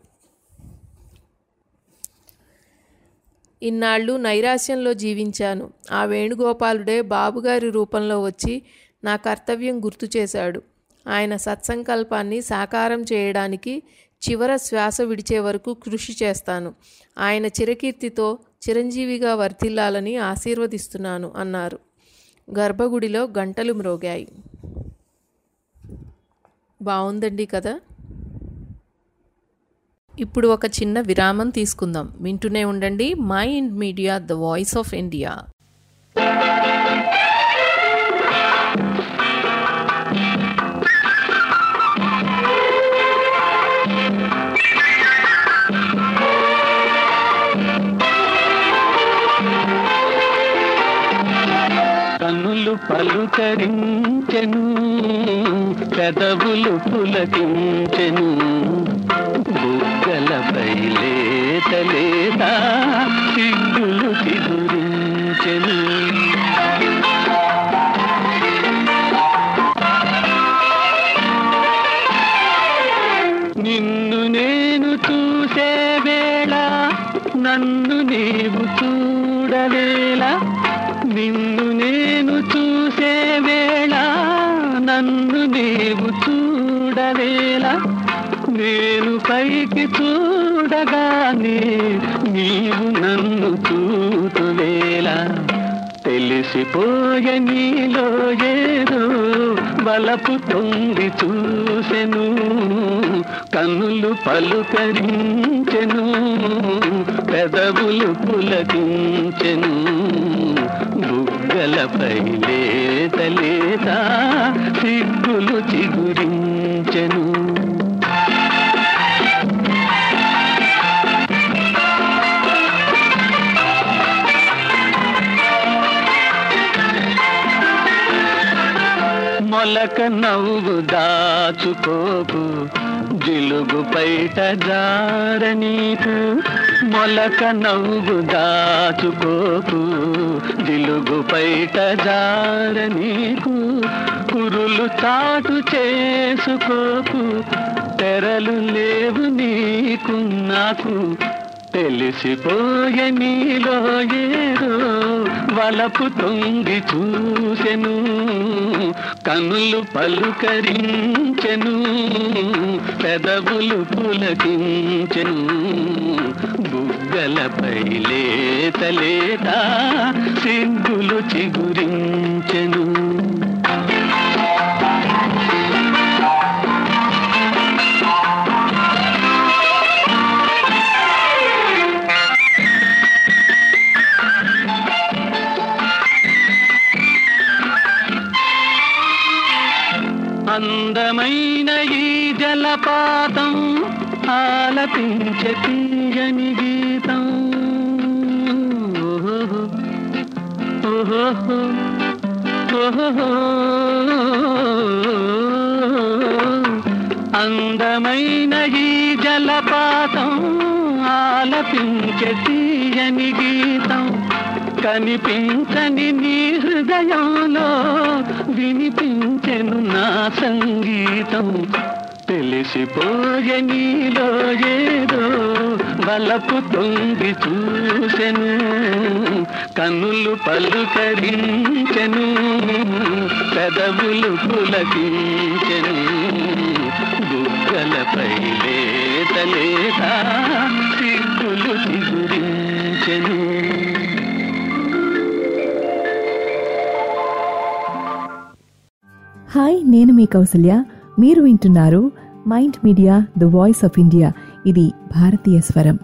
ఇన్నాళ్ళు నైరాశ్యంలో జీవించాను ఆ వేణుగోపాలుడే బాబుగారి రూపంలో వచ్చి నా కర్తవ్యం గుర్తు చేశాడు ఆయన సత్సంకల్పాన్ని సాకారం చేయడానికి చివర శ్వాస విడిచే వరకు కృషి చేస్తాను ఆయన చిరకీర్తితో చిరంజీవిగా వర్ధిల్లాలని ఆశీర్వదిస్తున్నాను అన్నారు గర్భగుడిలో గంటలు మ్రోగాయి బాగుందండి కదా ఇప్పుడు ఒక చిన్న విరామం తీసుకుందాం వింటూనే ఉండండి mind media the voice of India కన్నులు పలుకరించెను పెదవులు పులకించెను బుగ్గలపై లేత లేత సిగ్గులు చిగురించెను నిన్ను నేను చూసే వేళ నన్ను నీవు చూడవేళ నిన్ను నేను చూసే వేళ నన్ను నీవు చూడవేళ నేను పైకి చూడగానే నీవు నన్ను చూతువేళ తెలిసిపోయ నీలో ఏదో బలపు తొంగి చూసెను కన్నులు పలుకరించెను పెదవులు పులకించెను బుగ్గలపై లేత లేత సిగ్గులు చిగురించెను మొలక నవ్వు దాచుకోకు జిలుగు పైట జార నీకు మొలక నవ్వు దాచుకోకు జిలుగు పైట జార నీకు కురులు చాటు చేసుకోకు తెరలు లేవు నీకు నాకు తెలిసిపోయే నీలో ఏదో వలపు తొంగి చూసెను కనులు పలుకరించెను పెదవులు పులకించెను బుగ్గలపై లేత లేత సిగ్గులు చిగురించెను అందమైన ఈ జలపాతం ఆలపించే తీయని గీతం ఓహోహో, ఓహోహో, ఓహోహో. అందమైన ఈ జలపాతం ఆలపించే తీయని గీతం కనిపించని నీ హృదయంలో వినిపించెను నా సంగీతం తెలిసిపోయే నీలో ఏదో బలపు తొంగి చూసెను కన్నులు పలుకరించెను పెదవులు పులకించెను బుగ్గలపై లేత లేత సిగ్గులు చిగురించెను హాయ్ నేను మీ కౌసల్య మీరు వింటున్నారు mind media the voice of India ఇది భారతీయ స్వరం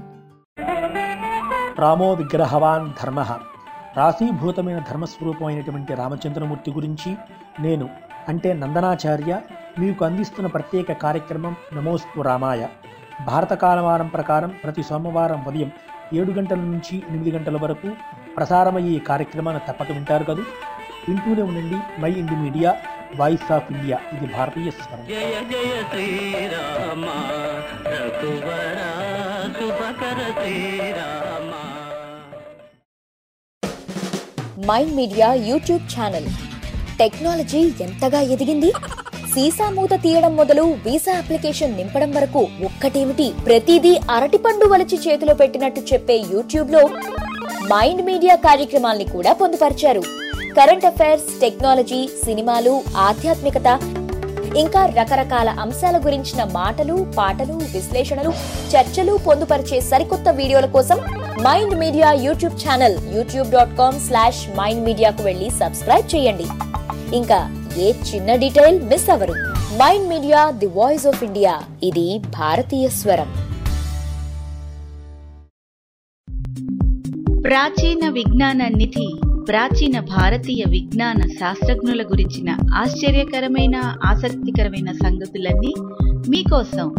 రామో విగ్రహవాన్ ధర్మ రాశీభూతమైన ధర్మస్వరూపమైనటువంటి రామచంద్రమూర్తి గురించి నేను అంటే నందనాచార్య మీకు అందిస్తున్న ప్రత్యేక కార్యక్రమం నమోస్తు రామాయ భారత కాలమానం ప్రకారం ప్రతి సోమవారం ఉదయం ఏడు గంటల నుంచి ఎనిమిది గంటల వరకు ప్రసారమయ్యే ఈ కార్యక్రమాన్ని తప్పక వింటారు కదా వింటూనే ఉండండి mind media voice of India ఇది భారతీయ స్వరం జయ జయ శ్రీరామ రఘువర శుభకర Srirama mind media YouTube channel technology ఎంతగా ఎదిగింది సీసా మూత తీయడం మొదలు వీసా అప్లికేషన్ నింపడం వరకు ఒక్కటేమిటి ప్రతిదీ అరటిపండు వలిచి చేతిలో పెట్టినట్టు చెప్పే యూట్యూబ్ లో మైండ్ మీడియా కార్యక్రమాల్ని కూడా పొందుపరిచారు కరెంట్ అఫైర్స్ టెక్నాలజీ సినిమాలు ఆధ్యాత్మికత ఇంకా రకరకాల అంశాల గురించిన మాటలు పాటలు విశ్లేషణలు చర్చలు పొందుపరిచే సరికొత్త వీడియోల కోసం mind media YouTube channel YouTube dot com slash mind మీడియాకు వెళ్ళి సబ్స్క్రైబ్ చేయండి ఇంకా ఏ చిన్న డీటెయిల్ మిస్ అవ్వరు mind media the voice of India ఇది భారతీయ స్వరం ప్రాచీన విజ్ఞాన నిధి ప్రాచీన భారతీయ విజ్ఞాన శాస్త్రజ్ఞుల గురించిన ఆశ్చర్యకరమైన ఆసక్తికరమైన సంగతులన్నీ మీకోసం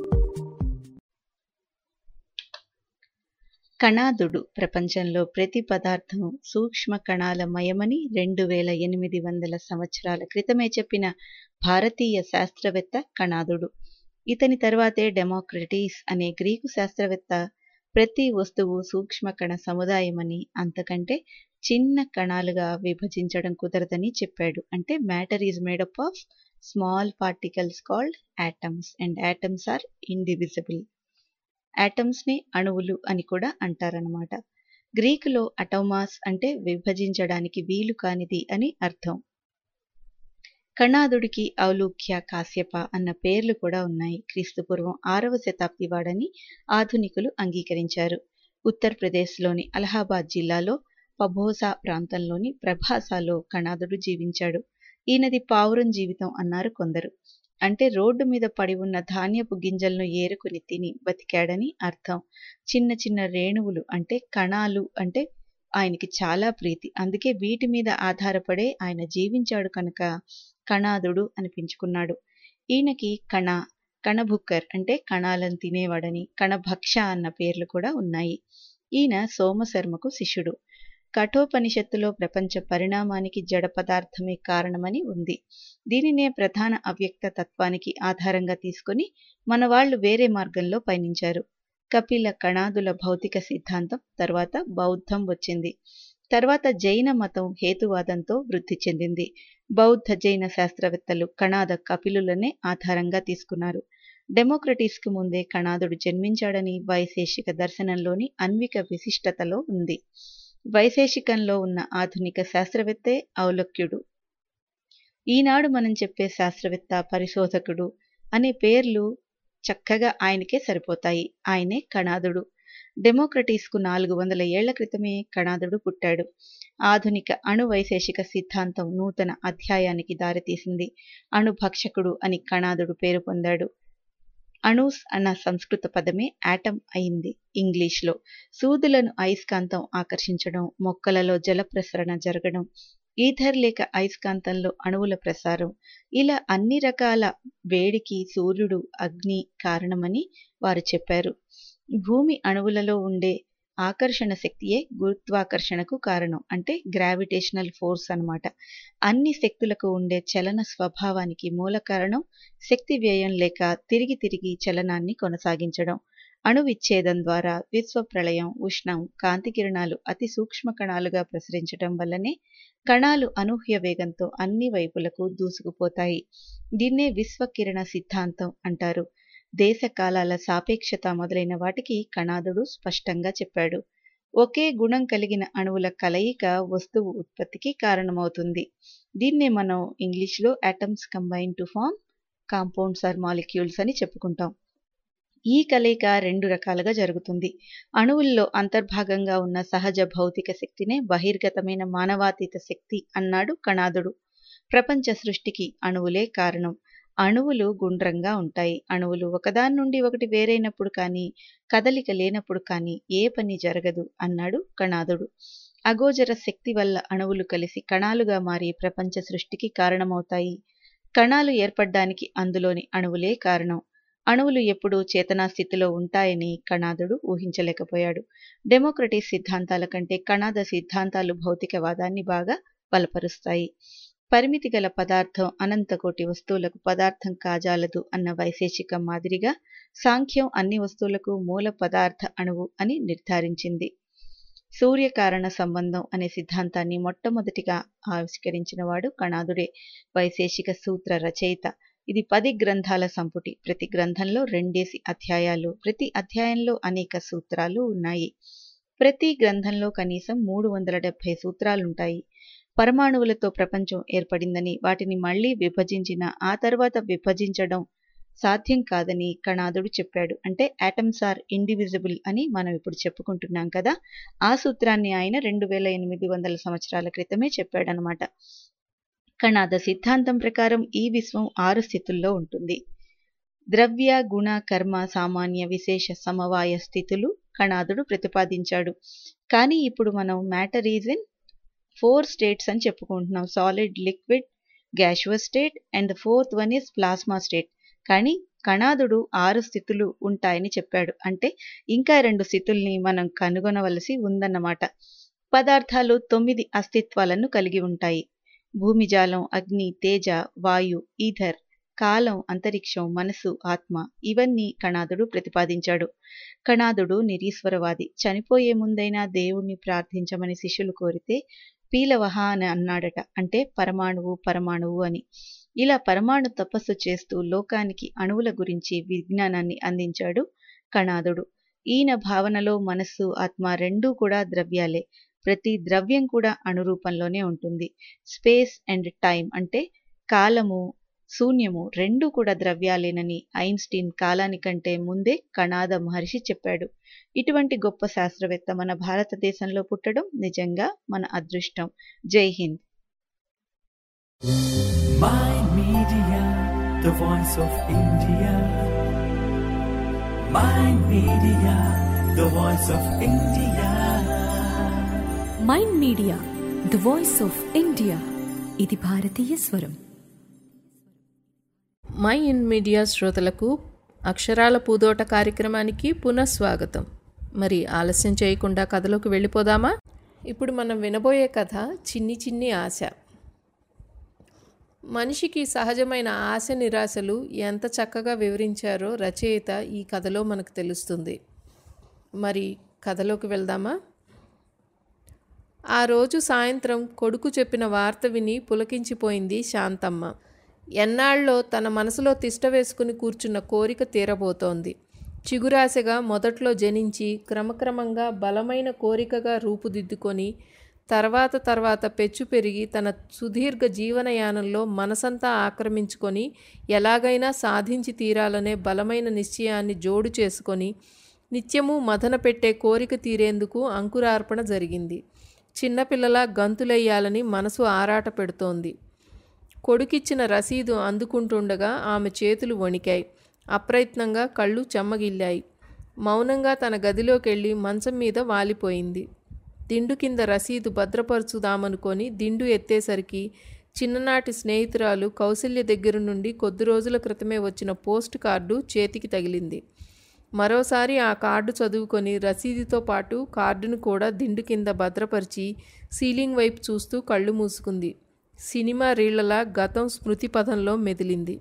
కణాదుడు ప్రపంచంలో ప్రతి పదార్థం సూక్ష్మ కణాల మయమని రెండు వేల ఎనిమిది వందల సంవత్సరాల క్రితమే చెప్పిన భారతీయ శాస్త్రవేత్త కణాదుడు ఇతని తర్వాతే డెమోక్రటీస్ అనే గ్రీకు శాస్త్రవేత్త ప్రతి వస్తువు సూక్ష్మ కణ సముదాయమని అంతకంటే చిన్న కణాలుగా విభజించడం కుదరదని చెప్పాడు అంటే matter is made up of small particles called atoms and atoms are indivisible atoms ని అణువులు అని కూడా అంటారనమాట గ్రీకులో అటోమాస్ అంటే విభజించడానికి వీలు కానిది అని అర్థం కణాదుడికి ఔలుఖ్య కాశ్యప అన్న పేర్లు కూడా ఉన్నాయి క్రీస్తుపూర్వం ఆరవ శతాబ్ది వాడని ఆధునికులు అంగీకరించారు ఉత్తరప్రదేశ్లోని అలహాబాద్ జిల్లాలో పబోసా ప్రాంతంలోని ప్రభాసాలో కణాదుడు జీవించాడు ఈయనది పావురం జీవితం అన్నారు కొందరు అంటే రోడ్డు మీద పడి ఉన్న ధాన్యపు గింజలను ఏరుకుని తిని బతికాడని అర్థం చిన్న చిన్న రేణువులు అంటే కణాలు అంటే ఆయనకి చాలా ప్రీతి అందుకే వీటి మీద ఆధారపడే ఆయన జీవించాడు కనుక కణాదుడు అనిపించుకున్నాడు ఈయనకి కణ కణభుక్కర్ అంటే కణాలను తినేవాడని కణభక్ష అన్న పేర్లు కూడా ఉన్నాయి ఈయన సోమశర్మకు శిష్యుడు కఠోపనిషత్తులో ప్రపంచ పరిణామానికి జడ పదార్థమే కారణమని ఉంది దీనినే ప్రధాన అవ్యక్త తత్వానికి ఆధారంగా తీసుకొని మన వాళ్ళు వేరే మార్గంలో పయనించారు కపిల కణాదుల భౌతిక సిద్ధాంతం తర్వాత బౌద్ధం వచ్చింది తర్వాత జైన మతం హేతువాదంతో వృద్ధి చెందింది బౌద్ధ జైన శాస్త్రవేత్తలు కణాద కపిలులనే ఆధారంగా తీసుకున్నారు డెమోక్రటీస్కు ముందే కణాదుడు జన్మించాడని వైశేషిక దర్శనంలోని అన్విక విశిష్టతలో ఉంది వైశేషికంలో ఉన్న ఆధునిక శాస్త్రవేత్తే ఔలక్యుడు ఈనాడు మనం చెప్పే శాస్త్రవేత్త పరిశోధకుడు అనే పేర్లు చక్కగా ఆయనకే సరిపోతాయి ఆయనే కణాదుడు డెమోక్రటీస్కు నాలుగు వందల ఏళ్ల క్రితమే కణాదుడు పుట్టాడు ఆధునిక అణు వైశేషిక సిద్ధాంతం నూతన అధ్యాయానికి దారితీసింది అణుభక్షకుడు అని కణాదుడు పేరు పొందాడు అణూస్ అన్న సంస్కృత పదమే యాటమ్ అయింది ఇంగ్లీష్లో సూదులను అయస్కాంతం ఆకర్షించడం మొక్కలలో జల ప్రసరణ జరగడం ఈథర్ లేక అయస్కాంతంలో అణువుల ప్రసారం ఇలా అన్ని రకాల వేడికి సూర్యుడు అగ్ని కారణమని వారు చెప్పారు భూమి అణువులలో ఉండే ఆకర్షణ శక్తియే గురుత్వాకర్షణకు కారణం అంటే గ్రావిటేషనల్ ఫోర్స్ అన్నమాట అన్ని శక్తులకు ఉండే చలన స్వభావానికి మూల కారణం శక్తి వ్యయం లేక తిరిగి తిరిగి చలనాన్ని కొనసాగించడం అణు విచ్ఛేదం ద్వారా విశ్వ ప్రళయం ఉష్ణం కాంతి కిరణాలు అతి సూక్ష్మ కణాలుగా ప్రసరించడం వల్లనే కణాలు అనూహ్య వేగంతో అన్ని వైపులకు దూసుకుపోతాయి దీన్నే విశ్వకిరణ సిద్ధాంతం అంటారు దేశ కాలాల సాపేక్షత మొదలైన వాటికి కణాదుడు స్పష్టంగా చెప్పాడు ఒకే గుణం కలిగిన అణువుల కలయిక వస్తువు ఉత్పత్తికి కారణమవుతుంది దీన్నే మనం ఇంగ్లీష్లో atoms combine to form compounds or molecules అని చెప్పుకుంటాం ఈ కలయిక రెండు రకాలుగా జరుగుతుంది అణువుల్లో అంతర్భాగంగా ఉన్న సహజ భౌతిక శక్తినే బహిర్గతమైన మానవాతీత శక్తి అన్నాడు కణాదుడు ప్రపంచ సృష్టికి అణువులే కారణం అణువులు గుండ్రంగా ఉంటాయి అణువులు ఒకదాని నుండి ఒకటి వేరైనప్పుడు కానీ కదలిక లేనప్పుడు కానీ ఏ పని జరగదు అన్నాడు కణాదుడు అగోచర శక్తి వల్ల అణువులు కలిసి కణాలుగా మారి ప్రపంచ సృష్టికి కారణమవుతాయి కణాలు ఏర్పడ్డానికి అందులోని అణువులే కారణం అణువులు ఎప్పుడూ చేతనా స్థితిలో ఉంటాయని కణాదుడు ఊహించలేకపోయాడు డెమోక్రటిక్ సిద్ధాంతాల కంటే కణాద సిద్ధాంతాలు భౌతికవాదాన్ని బాగా బలపరుస్తాయి పరిమితి గల పదార్థం అనంతకోటి వస్తువులకు పదార్థం కాజాలదు అన్న వైశేషికం మాదిరిగా సాంఖ్యం అన్ని వస్తువులకు మూల పదార్థ అణువు అని నిర్ధారించింది సూర్యకారణ సంబంధం అనే సిద్ధాంతాన్ని మొట్టమొదటిగా ఆవిష్కరించినవాడు కణాదుడే వైశేషిక సూత్ర రచయిత ఇది పది గ్రంథాల సంపుటి ప్రతి గ్రంథంలో రెండేసి అధ్యాయాలు ప్రతి అధ్యాయంలో అనేక సూత్రాలు ఉన్నాయి ప్రతి గ్రంథంలో కనీసం మూడు వందల డెబ్బై సూత్రాలుంటాయి పరమాణువులతో ప్రపంచం ఏర్పడిందని వాటిని మళ్లీ విభజించిన ఆ తర్వాత విభజించడం సాధ్యం కాదని కణాదుడు చెప్పాడు అంటే యాటమ్స్ ఆర్ ఇండివిజిబుల్ అని మనం ఇప్పుడు చెప్పుకుంటున్నాం కదా ఆ సూత్రాన్ని ఆయన రెండు వేల ఎనిమిది వందల సంవత్సరాల క్రితమే చెప్పాడనమాట కణాద సిద్ధాంతం ప్రకారం ఈ విశ్వం ఆరు స్థితుల్లో ఉంటుంది ద్రవ్య గుణ కర్మ సామాన్య విశేష సమవాయ స్థితులు కణాదుడు ప్రతిపాదించాడు కానీ ఇప్పుడు మనం matter is in four states అని చెప్పుకుంటున్నాం solid liquid gaseous state and the fourth one is plasma state కానీ కణాదుడు ఆరు స్థితులు ఉంటాయని చెప్పాడు అంటే ఇంకా రెండు స్థితుల్ని మనం కనుగొనవలసి ఉందన్నమాట పదార్థాలు తొమ్మిది అస్తిత్వాలను కలిగి ఉంటాయి భూమిజాలం అగ్ని తేజ వాయు ఈథర్ కాలం అంతరిక్షం మనసు ఆత్మ ఇవన్నీ కణాదుడు ప్రతిపాదించాడు కణాదుడు నిరీశ్వరవాది చనిపోయే ముందైనా దేవుణ్ణి ప్రార్థించమని శిష్యులు కోరితే పీలవహ అని అన్నాడట అంటే పరమాణువు పరమాణువు అని ఇలా పరమాణు తపస్సు చేస్తూ లోకానికి అణువుల గురించి విజ్ఞానాన్ని అందించాడు కణాదుడు ఈయన భావనలో మనస్సు ఆత్మ రెండూ కూడా ద్రవ్యాలే ప్రతి ద్రవ్యం కూడా అణురూపంలోనే ఉంటుంది స్పేస్ అండ్ టైం అంటే కాలము శూన్యము రెండూ కూడా ద్రవ్యాలేనని ఐన్స్టీన్ కాలానికంటే ముందే కణాద మహర్షి చెప్పాడు ఇటువంటి గొప్ప శాస్త్రవేత్త మన భారతదేశంలో పుట్టడం నిజంగా మన అదృష్టం జై Hind Mind Media, the voice of India. Mind Media, the voice of India. Mind media the voice of India ఇది భారతీయ స్వరం మై ఇన్ మీడియా శ్రోతలకు అక్షరాల పూదోట కార్యక్రమానికి పునఃస్వాగతం మరి ఆలస్యం చేయకుండా కథలోకి వెళ్ళిపోదామా ఇప్పుడు మనం వినబోయే కథ చిన్ని చిన్ని ఆశ మనిషికి సహజమైన ఆశ నిరాశలు ఎంత చక్కగా వివరించారో రచయిత ఈ కథలో మనకు తెలుస్తుంది మరి కథలోకి వెళ్దామా ఆ రోజు సాయంత్రం కొడుకు చెప్పిన వార్త విని పులకించిపోయింది శాంతమ్మ ఎన్నాళ్ళలో తన మనసులో తిష్ట వేసుకుని కూర్చున్న కోరిక తీరబోతోంది చిగురాశగా మొదట్లో జనించి క్రమక్రమంగా బలమైన కోరికగా రూపుదిద్దుకొని తర్వాత తర్వాత పెచ్చు పెరిగి తన సుదీర్ఘ జీవనయానంలో మనసంతా ఆక్రమించుకొని ఎలాగైనా సాధించి తీరాలనే బలమైన నిశ్చయాన్ని జోడు చేసుకొని నిత్యము మదన పెట్టే కోరిక తీరేందుకు అంకురార్పణ జరిగింది చిన్నపిల్లల గంతులెయ్యాలని మనసు ఆరాట పెడుతోంది కొడుకిచ్చిన రసీదు అందుకుంటుండగా ఆమె చేతులు వణికాయి అప్రయత్నంగా కళ్ళు చెమ్మగిల్లాయి మౌనంగా తన గదిలోకెళ్ళి మంచం మీద వాలిపోయింది దిండు కింద రసీదు భద్రపరచుదామనుకొని దిండు ఎత్తేసరికి చిన్ననాటి స్నేహితురాలు కౌశల్య దగ్గర నుండి కొద్ది రోజుల క్రితమే వచ్చిన పోస్ట్ కార్డు చేతికి తగిలింది మరోసారి ఆ కార్డు చదువుకొని రసీదుతో పాటు కార్డును కూడా దిండు కింద భద్రపరిచి సీలింగ్ వైపు చూస్తూ కళ్ళు మూసుకుంది సినిమా రీళ్లలా గతం స్మృతి పథంలో మెదిలింది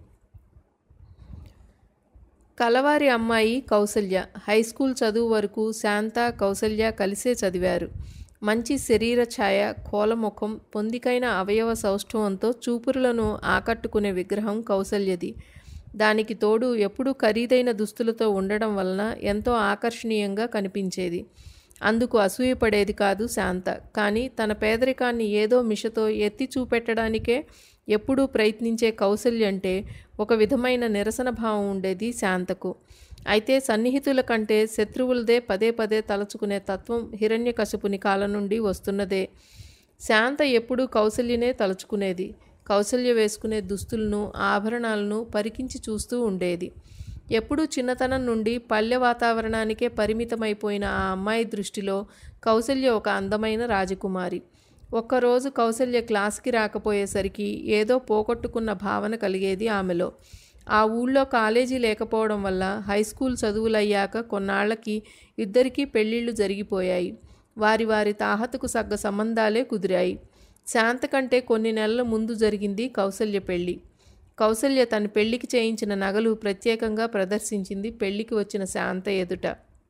కలవారి అమ్మాయి కౌసల్య హై స్కూల్ చదువు వరకు శాంత కౌసల్య కలిసే చదివారు మంచి శరీర ఛాయ కోలముఖం పొందికైన అవయవ సౌష్ఠవంతో చూపురులను ఆకట్టుకునే విగ్రహం కౌసల్యది దానికి తోడు ఎప్పుడూ ఖరీదైన దుస్తులతో ఉండడం వలన ఎంతో ఆకర్షణీయంగా కనిపించేది అందుకు అసూయపడేది కాదు శాంత కానీ తన పేదరికాన్ని ఏదో మిషతో ఎత్తి చూపెట్టడానికే ఎప్పుడూ ప్రయత్నించే కౌశల్య అంటే ఒక విధమైన నిరసన భావం ఉండేది శాంతకు అయితే సన్నిహితుల కంటే శత్రువులదే పదే పదే తలచుకునే తత్వం హిరణ్యకశపుని కాలం నుండి వస్తున్నదే శాంత ఎప్పుడూ కౌశల్యనే తలుచుకునేది కౌశల్య వేసుకునే దుస్తులను ఆభరణాలను పరికించి చూస్తూ ఉండేది ఎప్పుడూ చిన్నతనం నుండి పల్లె వాతావరణానికే పరిమితమైపోయిన ఆ అమ్మాయి దృష్టిలో కౌశల్య ఒక అందమైన రాజకుమారి ఒక్కరోజు కౌశల్య క్లాస్కి రాకపోయేసరికి ఏదో పోగొట్టుకున్న భావన కలిగేది ఆమెలో ఆ ఊళ్ళో కాలేజీ లేకపోవడం వల్ల హై స్కూల్ చదువులయ్యాక కొన్నాళ్లకి ఇద్దరికీ పెళ్ళిళ్ళు జరిగిపోయాయి వారి వారి తాహతకు సగ్గ సంబంధాలే కుదిరాయి శాంత కంటే కొన్ని నెలల ముందు జరిగింది కౌసల్య పెళ్లి కౌసల్య తన పెళ్లికి చేయించిన నగలు ప్రత్యేకంగా ప్రదర్శించింది పెళ్లికి వచ్చిన శాంత ఎదుట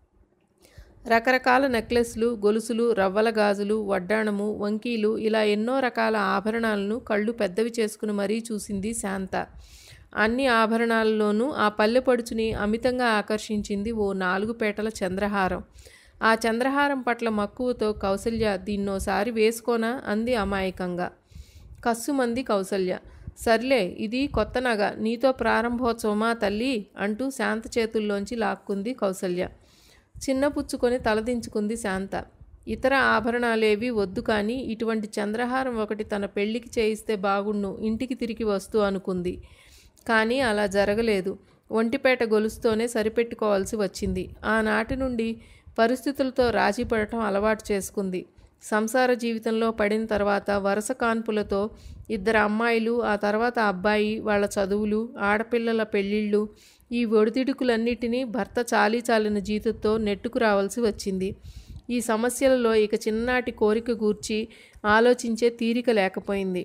రకరకాల నెక్లెస్లు గొలుసులు రవ్వల గాజులు వడ్డాణము వంకీలు ఇలా ఎన్నో రకాల ఆభరణాలను కళ్ళు పెద్దవి చేసుకుని మరీ చూసింది శాంత అన్ని ఆభరణాలలోనూ ఆ పల్లెపడుచుని అమితంగా ఆకర్షించింది ఓ నాలుగు పేటల చంద్రహారం ఆ చంద్రహారం పట్ల మక్కువతో కౌసల్య దీన్నోసారి వేసుకోనా అంది అమాయకంగా కస్సుమంది కౌసల్య సర్లే ఇది కొత్త నగ నీతో ప్రారంభోత్సవమా తల్లి అంటూ శాంత చేతుల్లోంచి లాక్కుంది కౌసల్య చిన్నపుచ్చుకొని తలదించుకుంది శాంత ఇతర ఆభరణాలేవి వద్దు కానీ ఇటువంటి చంద్రహారం ఒకటి తన పెళ్లికి చేయిస్తే బాగుండు ఇంటికి తిరిగి వస్తూ అనుకుంది కానీ అలా జరగలేదు ఒంటిపేట గొలుసుతోనే సరిపెట్టుకోవాల్సి వచ్చింది ఆనాటి నుండి పరిస్థితులతో రాజీ పడటం అలవాటు చేసుకుంది సంసార జీవితంలో పడిన తర్వాత వరుస కాన్పులతో ఇద్దరు అమ్మాయిలు ఆ తర్వాత అబ్బాయి వాళ్ళ చదువులు ఆడపిల్లల పెళ్ళిళ్ళు ఈ ఒడిదిడుకులన్నిటినీ భర్త చాలీ చాలిన జీతంతో నెట్టుకు రావాల్సి వచ్చింది ఈ సమస్యలలో ఇక చిన్ననాటి కోరిక గూర్చి ఆలోచించే తీరిక లేకపోయింది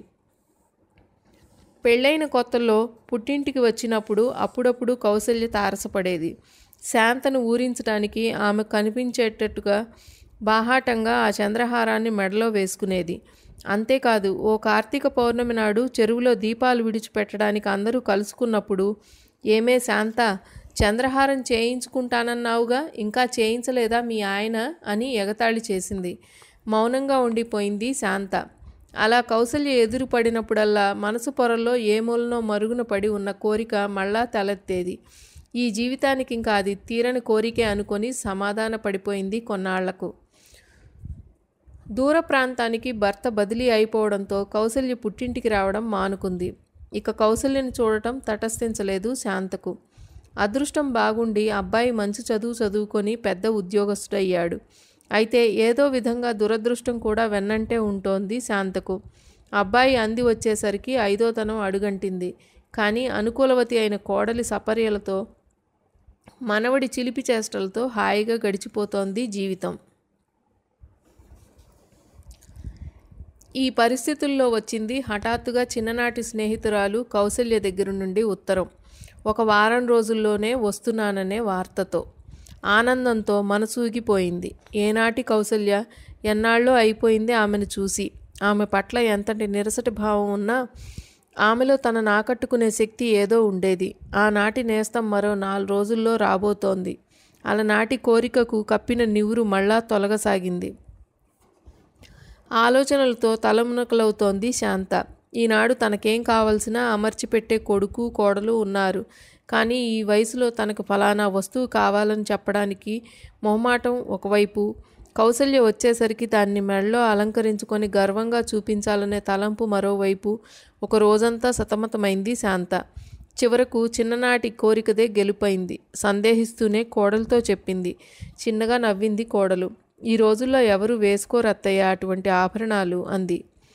పెళ్ళైన కొత్తలో పుట్టింటికి వచ్చినప్పుడు అప్పుడప్పుడు కౌశల్య తారసపడేది శాంతను ఊరించడానికి ఆమె కనిపించేటట్టుగా బాహాటంగా ఆ చంద్రహారాన్ని మెడలో వేసుకునేది అంతేకాదు ఓ కార్తీక పౌర్ణమి నాడు చెరువులో దీపాలు విడిచిపెట్టడానికి అందరూ కలుసుకున్నప్పుడు ఏమే శాంత చంద్రహారం చేయించుకుంటానన్నావుగా ఇంకా చేయించలేదా మీ ఆయన అని ఎగతాళి చేసింది మౌనంగా ఉండిపోయింది శాంత అలా కౌసల్య ఎదురు పడినప్పుడల్లా మనసు పొరల్లో ఏ మూలనో మరుగున పడి ఉన్న కోరిక మళ్ళా తలెత్తేది ఈ జీవితానికి ఇంకా అది తీరని కోరికే అనుకొని సమాధాన పడిపోయింది కొన్నాళ్లకు దూర ప్రాంతానికి భర్త బదిలీ అయిపోవడంతో కౌసల్య పుట్టింటికి రావడం మానుకుంది ఇక కౌసల్యను చూడటం తటస్థించలేదు శాంతకు అదృష్టం బాగుండి అబ్బాయి మంచి చదువు చదువుకొని పెద్ద ఉద్యోగస్తుడయ్యాడు అయితే ఏదో విధంగా దురదృష్టం కూడా వెన్నంటే ఉంటోంది శాంతకు అబ్బాయి అంది వచ్చేసరికి ఐదోతనం అడుగంటింది కానీ అనుకూలవతి అయిన కోడలి సపర్యలతో మనవడి చిలిపి చేష్టలతో హాయిగా గడిచిపోతోంది జీవితం ఈ పరిస్థితుల్లో వచ్చింది హఠాత్తుగా చిన్ననాటి స్నేహితురాలు కౌసల్య దగ్గర నుండి ఉత్తరం ఒక వారం రోజుల్లోనే వస్తున్నాననే వార్తతో ఆనందంతో మనసూగిపోయింది ఏనాటి కౌసల్య ఎన్నాళ్ళో అయిపోయింది ఆమెను చూసి ఆమె పట్ల ఎంతటి నిరసటి భావం ఉన్నా ఆమెలో తన నాకట్టుకునే శక్తి ఏదో ఉండేది ఆనాటి నేస్తం మరో నాలుగు రోజుల్లో రాబోతోంది అలనాటి కోరికకు కప్పిన నివురు మళ్ళా తొలగసాగింది ఆలోచనలతో తలమునకలవుతోంది శాంత ఈనాడు తనకేం కావలసినా అమర్చిపెట్టే కొడుకు కోడలు ఉన్నారు కానీ ఈ వయసులో తనకు ఫలానా వస్తువు కావాలని చెప్పడానికి మొహమాటం ఒకవైపు కౌసల్య వచ్చేసరికి దాన్ని మెడలో అలంకరించుకొని గర్వంగా చూపించాలనే తలంపు మరోవైపు ఒక రోజంతా సతమతమైంది శాంత చివరకు చిన్ననాటి కోరికదే గెలుపైంది సందేహిస్తూనే కోడలతో చెప్పింది చిన్నగా నవ్వింది కోడలు ఈ రోజుల్లో ఎవరు వేసుకోరత్తయ్య అటువంటి ఆభరణాలు అంది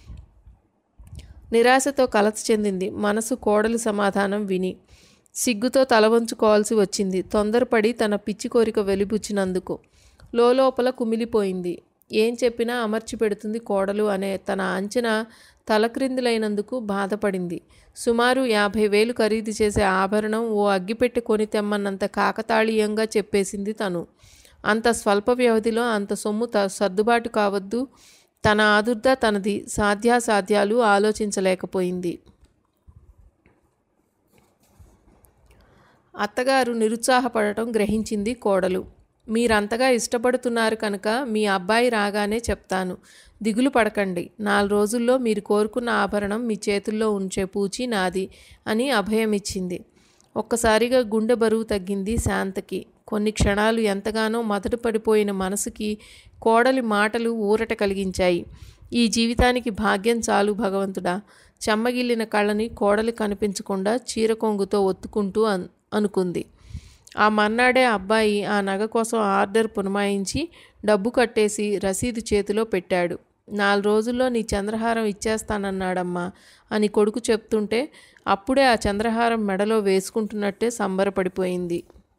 నిరాశతో కలత చెందింది మనసు కోడలి సమాధానం విని సిగ్గుతో తల వంచుకోవాల్సి వచ్చింది తొందరపడి తన పిచ్చి కోరిక వెలిబుచ్చినందుకు లోపల కుమిలిపోయింది ఏం చెప్పినా అమర్చి పెడుతుంది కోడలు అనే తన అంచనా తలక్రిందులైనందుకు బాధపడింది సుమారు యాభై వేలు ఖరీదు చేసే ఆభరణం ఓ అగ్గిపెట్టి కొని తెమ్మన్నంత కాకతాళీయంగా చెప్పేసింది తను అంత స్వల్ప వ్యవధిలో అంత సొమ్ము త సర్దుబాటు కావద్దు తన ఆదుర్ద తనది సాధ్యాసాధ్యాలు ఆలోచించలేకపోయింది అత్తగారు నిరుత్సాహపడటం గ్రహించింది కోడలు మీరంతగా ఇష్టపడుతున్నారు కనుక మీ అబ్బాయి రాగానే చెప్తాను దిగులు పడకండి నాలుగు రోజుల్లో మీరు కోరుకున్న ఆభరణం మీ చేతుల్లో ఉంచే పూచి నాది అని అభయమిచ్చింది ఒక్కసారిగా గుండె బరువు తగ్గింది శాంతకి కొన్ని క్షణాలు ఎంతగానో మొదట పడిపోయిన మనసుకి కోడలి మాటలు ఊరట కలిగించాయి ఈ జీవితానికి భాగ్యం చాలు భగవంతుడా చెమ్మగిల్లిన కళ్ళని కోడలి కనిపించకుండా చీర కొంగుతో ఒత్తుకుంటూ అన్ అనుకుంది ఆ మర్నాడే అబ్బాయి ఆ నగ కోసం ఆర్డర్ పునమాయించి డబ్బు కట్టేసి రసీదు చేతిలో పెట్టాడు నాలుగు రోజుల్లో నీ చంద్రహారం ఇచ్చేస్తానన్నాడమ్మా అని కొడుకు చెప్తుంటే అప్పుడే ఆ చంద్రహారం మెడలో వేసుకుంటున్నట్టే సంబరపడిపోయింది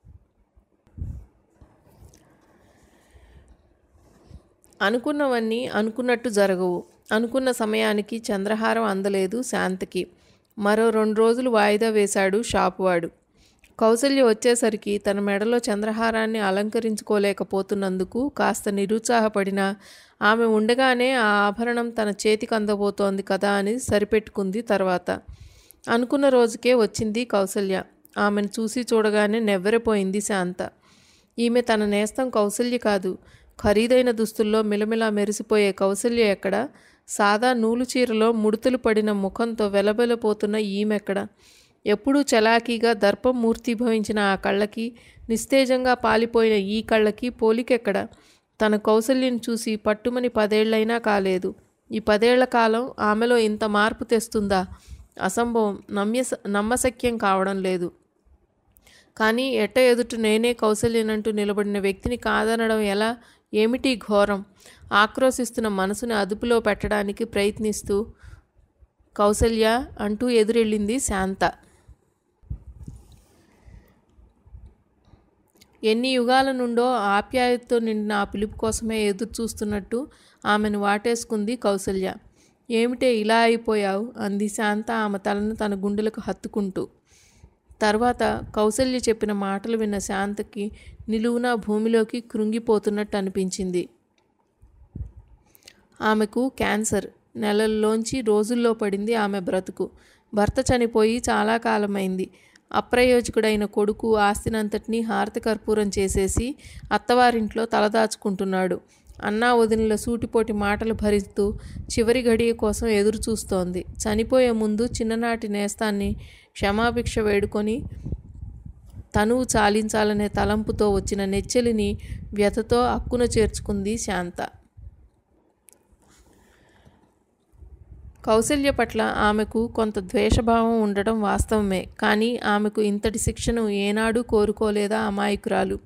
అనుకున్నవన్నీ అనుకున్నట్టు జరగవు అనుకున్న సమయానికి చంద్రహారం అందలేదు శాంతకి మరో రెండు రోజులు వాయిదా వేశాడు షాపువాడు కౌసల్య వచ్చేసరికి తన మెడలో చంద్రహారాన్ని అలంకరించుకోలేకపోతున్నందుకు కాస్త నిరుత్సాహపడిన ఆమె ఉండగానే ఆ ఆభరణం తన చేతికి అందబోతోంది కదా అని సరిపెట్టుకుంది తర్వాత అనుకున్న రోజుకే వచ్చింది కౌసల్య ఆమెను చూసి చూడగానే నెవ్వెరపోయింది శాంత ఈమె తన నేస్తం కౌసల్య కాదు ఖరీదైన దుస్తుల్లో మిలమిలా మెరిసిపోయే కౌసల్య ఎక్కడ సాదా నూలు చీరలో ముడతలు పడిన ముఖంతో వెలబెలపోతున్న ఈమెక్కడ ఎప్పుడూ చలాకీగా దర్పం మూర్తిభవించిన ఆ కళ్ళకి నిస్తేజంగా పాలిపోయిన ఈ కళ్ళకి పోలికెక్కడ తన కౌసల్యం చూసి పట్టుమని పదేళ్లైనా కాలేదు ఈ పదేళ్ల కాలం ఆమెలో ఇంత మార్పు తెస్తుందా అసంభవం నమ్య నమ్మశక్యం కావడం లేదు కానీ ఎట్ట ఎదుట నేనే కౌసల్యనంటూ నిలబడిన వ్యక్తిని కాదనడం ఎలా ఏమిటి ఘోరం ఆక్రోశిస్తున్న మనసుని అదుపులో పెట్టడానికి ప్రయత్నిస్తూ కౌసల్య అంటూ ఎదురెళ్ళింది శాంత ఎన్ని యుగాల నుండో ఆప్యాయతతో నిండిన ఆ పిలుపు కోసమే ఎదురు చూస్తున్నట్టు ఆమెను వాటేసుకుంది కౌసల్య ఏమిటే ఇలా అయిపోయావు అంది శాంత ఆమె తలను తన గుండెలకు హత్తుకుంటూ తర్వాత కౌసల్య చెప్పిన మాటలు విన్న శాంతకి నిలువున భూమిలోకి కృంగిపోతున్నట్టు అనిపించింది ఆమెకు క్యాన్సర్ నెలల్లోంచి రోజుల్లో పడింది ఆమె బ్రతుకు భర్త చనిపోయి చాలా కాలమైంది అప్రయోజకుడైన కొడుకు ఆస్తినంతటినీ హారతి కర్పూరం చేసేసి అత్తవారింట్లో తలదాచుకుంటున్నాడు అన్నా వదినల సూటిపోటి మాటలు భరిస్తూ చివరి గడియ కోసం ఎదురు చూస్తోంది చనిపోయే ముందు చిన్ననాటి నేస్తాన్ని క్షమాభిక్ష వేడుకొని తనువు చాలించాలనే తలంపుతో వచ్చిన నెచ్చెలిని వ్యతతో అక్కున చేర్చుకుంది శాంత కౌసల్య పట్ల ఆమెకు కొంత ద్వేషభావం ఉండటం వాస్తవమే కానీ ఆమెకు ఇంతటి శిక్షను ఏనాడు కోరుకోలేదా అమాయకురాలు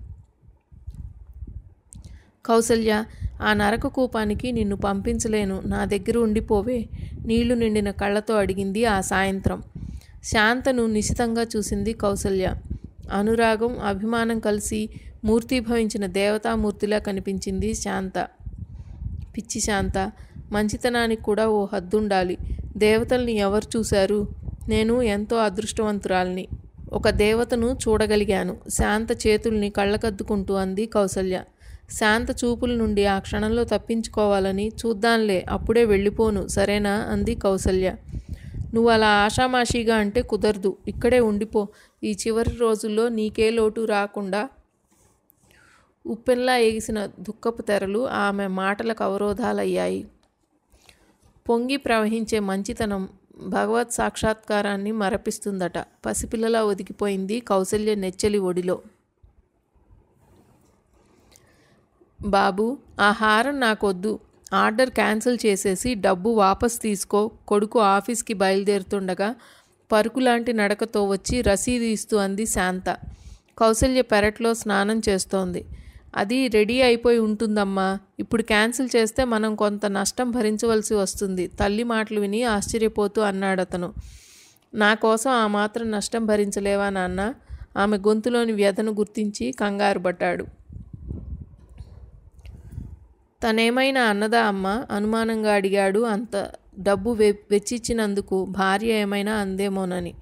కౌసల్య ఆ నరక కూపానికి నిన్ను పంపించలేను నా దగ్గర ఉండిపోవే నీళ్లు నిండిన కళ్ళతో అడిగింది ఆ సాయంత్రం శాంతను నిశితంగా చూసింది కౌసల్య అనురాగం అభిమానం కలిసి మూర్తిభవించిన దేవతామూర్తిలా కనిపించింది శాంత పిచ్చి శాంత మంచితనానికి కూడా ఓ హద్దుండాలి దేవతల్ని ఎవరు చూశారు నేను ఎంతో అదృష్టవంతురాల్ని ఒక దేవతను చూడగలిగాను శాంత చేతుల్ని కళ్ళకద్దుకుంటూ అంది కౌసల్య శాంత చూపుల నుండి ఆ క్షణంలో తప్పించుకోవాలని చూద్దాంలే అప్పుడే వెళ్ళిపోను సరేనా అంది కౌసల్య నువ్వు అలా ఆషామాషిగా అంటే కుదరదు ఇక్కడే ఉండిపో ఈ చివరి రోజుల్లో నీకే లోటు రాకుండా ఉప్పెన్లా ఎగిసిన దుఃఖపు తెరలు ఆమె మాటలకు అవరోధాలయ్యాయి పొంగి ప్రవహించే మంచితనం భగవత్ సాక్షాత్కారాన్ని మరపిస్తుందట పసిపిల్లలా ఒదిగిపోయింది కౌసల్య నెచ్చలి ఒడిలో బాబు ఆ హారం నాకొద్దు ఆర్డర్ క్యాన్సిల్ చేసేసి డబ్బు వాపస్ తీసుకో కొడుకు ఆఫీస్కి బయలుదేరుతుండగా పరుకులాంటి నడకతో వచ్చి రసీదు ఇస్తూ అంది శాంత కౌసల్య పెరట్లో స్నానం చేస్తోంది అది రెడీ అయిపోయి ఉంటుందమ్మా ఇప్పుడు క్యాన్సిల్ చేస్తే మనం కొంత నష్టం భరించవలసి వస్తుంది తల్లి మాటలు విని ఆశ్చర్యపోతూ అన్నాడు అతను నా కోసం ఆ మాత్రం నష్టం భరించలేవా నాన్న ఆమె గొంతులోని వ్యధను గుర్తించి కంగారు పడ్డాడు తనేమైనా అన్నదా అమ్మ అనుమానంగా అడిగాడు అంత డబ్బు వె వెచ్చిచ్చినందుకు భార్య ఏమైనా అందేమోనని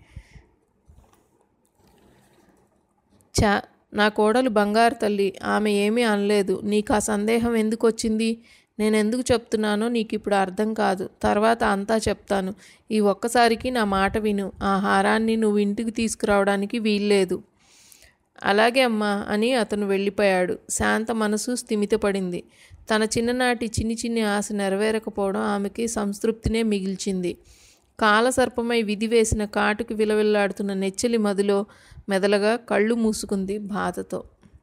చా నా కోడలు బంగారు తల్లి ఆమె ఏమీ అనలేదు నీకు ఆ సందేహం ఎందుకు వచ్చింది నేను ఎందుకు చెప్తున్నానో నీకు ఇప్పుడు అర్థం కాదు తర్వాత అంతా చెప్తాను ఈ ఒక్కసారికి నా మాట విను ఆ హారాన్ని నువ్వు ఇంటికి తీసుకురావడానికి వీల్లేదు అలాగే అమ్మా అని అతను వెళ్ళిపోయాడు శాంత మనసు స్థిమితపడింది తన చిన్ననాటి చిన్ని చిన్ని ఆశ నెరవేరకపోవడం ఆమెకి సంతృప్తినే మిగిల్చింది కాలసర్పమై విధి వేసిన కాటుకు విలవిల్లాడుతున్న నెచ్చలి మదిలో మెదలగా కళ్ళు మూసుకుంది బాధతో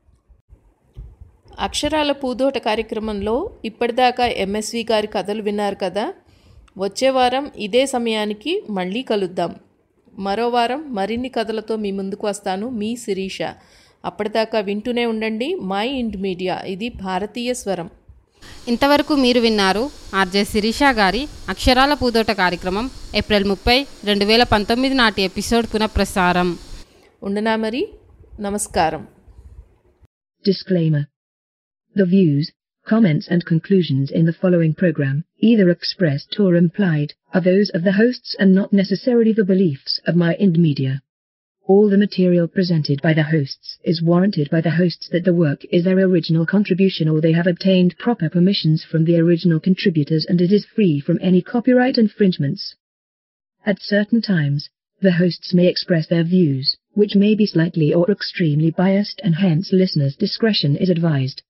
అక్షరాల పూదోట కార్యక్రమంలో ఇప్పటిదాకా ఎంఎస్వి గారి కథలు విన్నారు కదా వచ్చే వారం ఇదే సమయానికి మళ్ళీ కలుద్దాం మరో వారం మరిన్ని కథలతో మీ ముందుకు వస్తాను మీ శిరీష అప్పటిదాకా వింటూనే ఉండండి మై ఇండ్ మీడియా ఇది భారతీయ స్వరం ఇంతవరకు మీరు విన్నారు ఆర్జే శిరీష గారి అక్షరాల పూదోట కార్యక్రమం ఏప్రిల్ ముప్పై రెండు వేల పంతొమ్మిది నాటి ఎపిసోడ్ పునఃప్రసారం ఉండనా మరి నమస్కారం Disclaimer. The views, comments and conclusions in the following program, either expressed or implied, are those of the hosts and not necessarily the beliefs of my Ind Media. All the material presented by the hosts is warranted by the hosts that the work is their original contribution or they have obtained proper permissions from the original contributors and it is free from any copyright infringements. At certain times, the hosts may express their views, which may be slightly or extremely biased and hence listeners' discretion is advised.